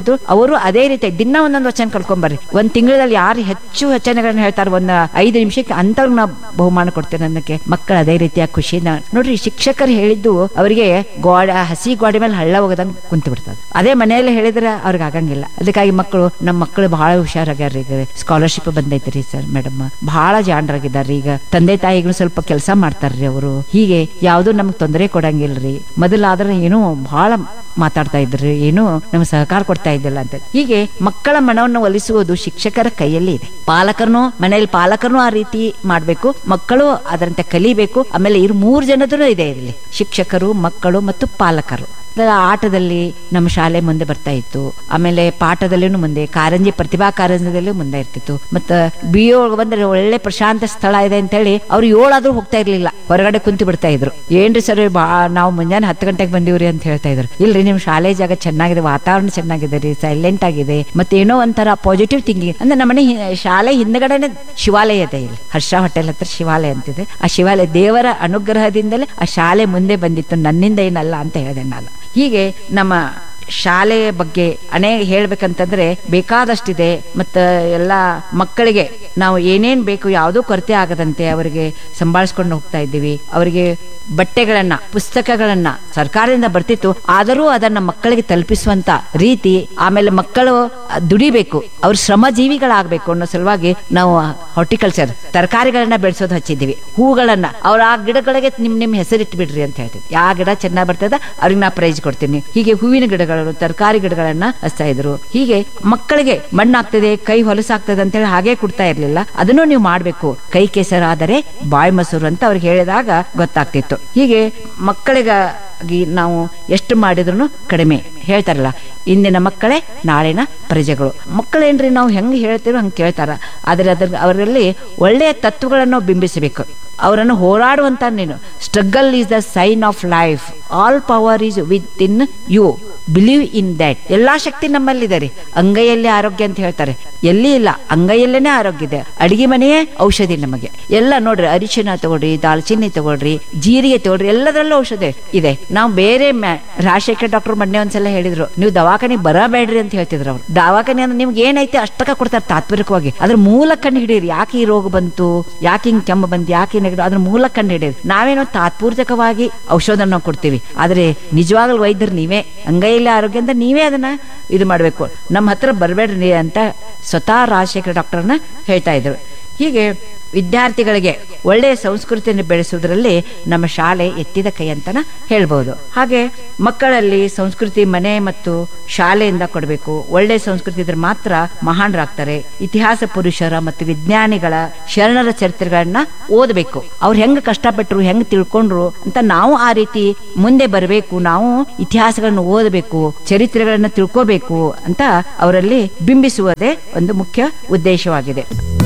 ಅವರು ಅದೇ ರೀತಿ ದಿನ ಒಂದೊಂದು ವಚನ ಕಲ್ಕೊಂಬರ್ರಿ ಒಂದ್ ತಿಂಗಳಲ್ಲಿ ಯಾರು ಹೆಚ್ಚು ವಚನಗಳನ್ನ ಹೇಳ್ತಾರೆ ಒಂದ್ ಐದು ನಿಮಿಷಕ್ಕೆ ಅಂತವ್ರಿಗೆ ನಾವು ಬಹುಮಾನ ಕೊಡ್ತೇನೆ ಅನ್ನಕ್ಕೆ ಮಕ್ಕಳು ಅದೇ ರೀತಿಯ ಖುಷಿನ ನೋಡ್ರಿ ಶಿಕ್ಷಕರು ಹೇಳಿದ್ದು ಅವರಿಗೆ ಗೋಡ ಹಸಿ ಗೋಡೆ ಮೇಲೆ ಹಳ್ಳ ಹೋಗದಂಗ್ ಕುಂತು ಬಿಡ್ತದೆ ಅದೇ ಮನೆಯಲ್ಲಿ ಹೇಳಿದ್ರೆ ಅವ್ರಿಗೆ ಆಗಂಗಿಲ್ಲ ಅದಕ್ಕಾಗಿ ಮಕ್ಕಳು ನಮ್ಮ ಮಕ್ಕಳು ಬಹಳ ಹುಷಾರಾಗ್ಯಾರ ಈಗ ಸ್ಕಾಲರ್ಶಿಪ್ ಬಂದೈತ್ರಿ ಸರ್ ಮೇಡಮ್ ಬಹಳ ಜಾಣರಾಗಿದ್ದಾರೆ ಈಗ ತಂದೆ ತಾಯಿಗಳು ಸ್ವಲ್ಪ ಕೆಲಸ ಮಾಡ್ತಾರ್ರಿ ಅವರು ಹೀಗೆ ಯಾವ್ದು ನಮ್ಗೆ ತೊಂದರೆ ಕೊಡಂಗಿಲ್ರಿ ಮೊದಲಾದ್ರೆ ಏನೋ ಬಹಳ ಮಾತಾಡ್ತಾ ಇದ್ರಿ ಏನು ನಮ್ಗೆ ಸಹಕಾರ ಕೊಡ್ತಾ ಇದ್ದಿಲ್ಲ ಅಂತ ಹೀಗೆ ಮಕ್ಕಳ ಮನವನ್ನು ಒಲಿಸುವುದು ಶಿಕ್ಷಕರ ಕೈಯಲ್ಲಿ ಇದೆ ಪಾಲಕರನು ಮನೆಯಲ್ಲಿ ಪಾಲಕರನು ಆ ರೀತಿ ಮಾಡ್ಬೇಕು ಮಕ್ಕಳು ಅದರಂತೆ ಕಲಿಬೇಕು ಆಮೇಲೆ ಇರು ಮೂರು ಜನದ್ರು ಇದೆ ಇಲ್ಲಿ ಶಿಕ್ಷಕರು ಮಕ್ಕಳು ಮತ್ತು ಪಾಲಕರು ಅದರ ಆಟದಲ್ಲಿ ನಮ್ಮ ಶಾಲೆ ಮುಂದೆ ಬರ್ತಾ ಇತ್ತು ಆಮೇಲೆ ಪಾಠದಲ್ಲಿನೂ ಮುಂದೆ ಕಾರಂಜಿ ಪ್ರತಿಭಾ ಕಾರಂಜದಲ್ಲೂ ಮುಂದೆ ಇರ್ತಿತ್ತು ಮತ್ತ ಬಿ ಬಂದ್ರೆ ಒಳ್ಳೆ ಪ್ರಶಾಂತ ಸ್ಥಳ ಇದೆ ಅಂತ ಹೇಳಿ ಅವ್ರು ಏಳಾದ್ರೂ ಹೋಗ್ತಾ ಇರ್ಲಿಲ್ಲ ಹೊರಗಡೆ ಕುಂತು ಬಿಡ್ತಾ ಇದ್ರು ಏನ್ರಿ ಸರ್ ಬಾ ನಾವು ಮುಂಜಾನೆ ಹತ್ತು ಗಂಟೆಗೆ ಬಂದಿವ್ರಿ ಅಂತ ಹೇಳ್ತಾ ಇದ್ರು ಇಲ್ರಿ ನಿಮ್ ಶಾಲೆ ಜಾಗ ಚೆನ್ನಾಗಿದೆ ವಾತಾವರಣ ಚೆನ್ನಾಗಿದೆ ರೀ ಸೈಲೆಂಟ್ ಆಗಿದೆ ಮತ್ತೆ ಏನೋ ಒಂಥರ ಪಾಸಿಟಿವ್ ಥಿಂಕಿಂಗ್ ಅಂದ್ರೆ ನಮ್ಮನೆ ಹಿ- ಶಾಲೆ ಹಿಂದ್ಗಡೆನೆ ಶಿವಾಲಯ ಇದೆ ಇಲ್ಲಿ ಹರ್ಷ ಹೋಟೆಲ್ ಹತ್ರ ಶಿವಾಲಯ ಅಂತಿದೆ ಆ ಶಿವಾಲಯ ದೇವರ ಅನುಗ್ರಹದಿಂದಲೇ ಆ ಶಾಲೆ ಮುಂದೆ ಬಂದಿತ್ತು ನನ್ನಿಂದ ಏನಲ್ಲ ಅಂತ ಹೇಳಿದೆ ನಾನು ಹೀಗೆ ನಮ್ಮ ಶಾಲೆಯ ಬಗ್ಗೆ ಅನೇಕ ಹೇಳ್ಬೇಕಂತಂದ್ರೆ ಬೇಕಾದಷ್ಟಿದೆ ಮತ್ತ ಎಲ್ಲ ಮಕ್ಕಳಿಗೆ ನಾವು ಏನೇನ್ ಬೇಕು ಯಾವುದೂ ಕೊರತೆ ಆಗದಂತೆ ಅವರಿಗೆ ಸಂಭಾಳಿಸ್ಕೊಂಡು ಹೋಗ್ತಾ ಇದ್ದೀವಿ ಅವರಿಗೆ ಬಟ್ಟೆಗಳನ್ನ ಪುಸ್ತಕಗಳನ್ನ ಸರ್ಕಾರದಿಂದ ಬರ್ತಿತ್ತು ಆದರೂ ಅದನ್ನ ಮಕ್ಕಳಿಗೆ ತಲುಪಿಸುವಂತ ರೀತಿ ಆಮೇಲೆ ಮಕ್ಕಳು ದುಡಿಬೇಕು ಅವ್ರ ಶ್ರಮ ಜೀವಿಗಳಾಗಬೇಕು ಅನ್ನೋ ಸಲುವಾಗಿ ನಾವು ಹಾರ್ಟಿಕಲ್ಚರ್ ತರಕಾರಿಗಳನ್ನ ಬೆಳೆಸೋದು ಹಚ್ಚಿದ್ದೀವಿ ಹೂಗಳನ್ನ ಅವ್ರ ಆ ಗಿಡಗಳಿಗೆ ನಿಮ್ ನಿಮ್ ಹೆಸರಿಟ್ಟು ಬಿಡ್ರಿ ಅಂತ ಹೇಳ್ತೀವಿ ಯಾವ ಗಿಡ ಚೆನ್ನಾಗಿ ಬರ್ತದ ಅವ್ರಿಗೆ ನಾ ಪ್ರೈಸ್ ಕೊಡ್ತೀನಿ ಹೀಗೆ ಹೂವಿನ ಗಿಡಗಳು ತರಕಾರಿ ಗಿಡಗಳನ್ನ ಹಚ್ತಾ ಇದ್ರು ಹೀಗೆ ಮಕ್ಕಳಿಗೆ ಮಣ್ಣಾಗ್ತದೆ ಕೈ ಹೊಲಸಾಗ್ತದೆ ಅಂತ ಹೇಳಿ ಹಾಗೆ ಕೊಡ್ತಾ ಇರ್ಲಿಲ್ಲ ಅದನ್ನು ನೀವು ಮಾಡ್ಬೇಕು ಕೈ ಕೆಸರಾದರೆ ಬಾಯಿ ಮೊಸರು ಅಂತ ಅವ್ರಿಗೆ ಹೇಳಿದಾಗ ಗೊತ್ತಾಗ್ತಿತ್ತು ಹೀಗೆ ಮಕ್ಕಳಿಗಾಗಿ ನಾವು ಎಷ್ಟು ಮಾಡಿದ್ರು ಕಡಿಮೆ ಹೇಳ್ತಾರಲ್ಲ ಇಂದಿನ ಮಕ್ಕಳೇ ನಾಳಿನ ಪ್ರಜೆಗಳು ಮಕ್ಕಳೇನ್ರಿ ನಾವು ಹೆಂಗ್ ಹೇಳ್ತೀರೋ ಹಂಗೆ ಕೇಳ್ತಾರ ಆದ್ರೆ ಅದ್ರ ಅವರಲ್ಲಿ ಒಳ್ಳೆಯ ತತ್ವಗಳನ್ನು ಬಿಂಬಿಸಬೇಕು ಅವರನ್ನು ಹೋರಾಡುವಂತ ನೀನು struggle is the sign of life all power is within you believe in that ಎಲ್ಲಾ ಶಕ್ತಿ ನಮ್ಮಲ್ಲಿದೆ ರೀ ಅಂಗೈಯಲ್ಲಿ ಆರೋಗ್ಯ ಅಂತ ಹೇಳ್ತಾರೆ ಎಲ್ಲಿ ಇಲ್ಲ ಅಂಗೈಯಲ್ಲೇನೆ ಆರೋಗ್ಯ ಇದೆ ಅಡಿಗೆ ಮನೆಯೇ ಔಷಧಿ ನಮಗೆ ಎಲ್ಲ ನೋಡ್ರಿ ಅರಿಶಿನ ತಗೊಳ್ರಿ ದಾಲ್ಚಿನ್ನಿ ತಗೊಳ್ರಿ ಜೀರಿಗೆ ತಗೊಳ್ರಿ ಎಲ್ಲದರಲ್ಲೂ ಔಷಧಿ ಇದೆ ನಾವು ಬೇರೆ ಮ್ಯಾ- ರಾಜಶೇಖರ್ ಡಾಕ್ಟರ್ ಮೊನ್ನೆ ಒಂದ್ಸಲ ಹೇಳಿದ್ರು ನೀವು ದವಾಖಾನೆ ಬರಬೇಡ್ರಿ ಅಂತ ಹೇಳ್ತಿದ್ರು ಅವ್ರು ದವಾಖಾನೆ ಅಂದ್ರೆ ನಿಮ್ಗೆ ಏನೈತೆ ಅಷ್ಟಕ್ಕ ಕೊಡ್ತಾರೆ ತಾತ್ಪರ್ಯಕವಾಗಿ ಅದ್ರ ಮೂಲ ಕಂಡು ಹಿಡೀರಿ ಯಾಕೆ ಈ ರೋಗ ಬಂತು ಯಾಕೆ ಹಿಂಗ್ ಕೆಮ್ಮು ಬಂತು ಯಾಕೆ ನೆಗಡಿ ಅದ್ರ ಮೂಲ ಕಂಡು ಹಿಡೀರಿ ನಾವೇನೋ ತಾತ್ಪೂರ್ಜಕವಾಗಿ ಔಷಧನ ಕೊಡ್ತೀವಿ ಆದ್ರೆ ನಿಜವಾಗ್ಲೂ ವೈದ್ಯರು ನೀವೇ ಅಂಗೈಯಲ್ಲಿ ಆರೋಗ್ಯ ಅಂತ ನೀವೇ ಅದನ್ನ ಇದು ಮಾಡ್ಬೇಕು ನಮ್ಮ ಹತ್ರ ಬರಬೇಡ್ರಿ ಅಂತ ಸ್ವತಃ ರಾಜಶೇಖರ್ ಡಾಕ್ಟರ್ನ ಹೇಳ್ತಾ ಇದ್ರು ಹೀಗೆ ವಿದ್ಯಾರ್ಥಿಗಳಿಗೆ ಒಳ್ಳೆಯ ಸಂಸ್ಕೃತಿಯನ್ನು ಬೆಳೆಸುವುದರಲ್ಲಿ ನಮ್ಮ ಶಾಲೆ ಎತ್ತಿದ ಕೈ ಅಂತನ ಹೇಳ್ಬೋದು ಹಾಗೆ ಮಕ್ಕಳಲ್ಲಿ ಸಂಸ್ಕೃತಿ ಮನೆ ಮತ್ತು ಶಾಲೆಯಿಂದ ಕೊಡಬೇಕು ಒಳ್ಳೆಯ ಸಂಸ್ಕೃತಿ ಇದ್ರೆ ಮಾತ್ರ ಮಹಾನರಾಗ್ತಾರೆ ಇತಿಹಾಸ ಪುರುಷರ ಮತ್ತು ವಿಜ್ಞಾನಿಗಳ ಶರಣರ ಚರಿತ್ರೆಗಳನ್ನ ಓದಬೇಕು ಅವ್ರು ಹೆಂಗ್ ಕಷ್ಟಪಟ್ಟರು ಹೆಂಗ್ ತಿಳ್ಕೊಂಡ್ರು ಅಂತ ನಾವು ಆ ರೀತಿ ಮುಂದೆ ಬರಬೇಕು ನಾವು ಇತಿಹಾಸಗಳನ್ನು ಓದಬೇಕು ಚರಿತ್ರೆಗಳನ್ನ ತಿಳ್ಕೋಬೇಕು ಅಂತ ಅವರಲ್ಲಿ ಬಿಂಬಿಸುವುದೇ ಒಂದು ಮುಖ್ಯ ಉದ್ದೇಶವಾಗಿದೆ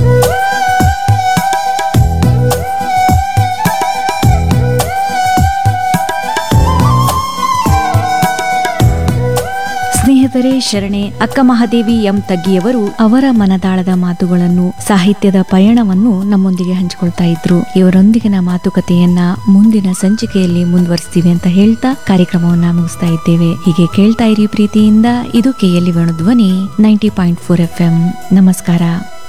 ಸ್ನೇಹಿತರೆ ಶರಣೆ ಅಕ್ಕ ಮಹಾದೇವಿ ಎಂ ತಗ್ಗಿಯವರು ಅವರ ಮನದಾಳದ ಮಾತುಗಳನ್ನು ಸಾಹಿತ್ಯದ ಪಯಣವನ್ನು ನಮ್ಮೊಂದಿಗೆ ಹಂಚಿಕೊಳ್ತಾ ಇದ್ರು ಇವರೊಂದಿಗಿನ ಮಾತುಕತೆಯನ್ನ ಮುಂದಿನ ಸಂಚಿಕೆಯಲ್ಲಿ ಮುಂದುವರಿಸ್ತೀವಿ ಅಂತ ಹೇಳ್ತಾ ಕಾರ್ಯಕ್ರಮವನ್ನ ಮುಗಿಸ್ತಾ ಇದ್ದೇವೆ ಹೀಗೆ ಕೇಳ್ತಾ ಇರಿ ಪ್ರೀತಿಯಿಂದ ಇದು KLE Venu Dhwani ninety point four F M ನಮಸ್ಕಾರ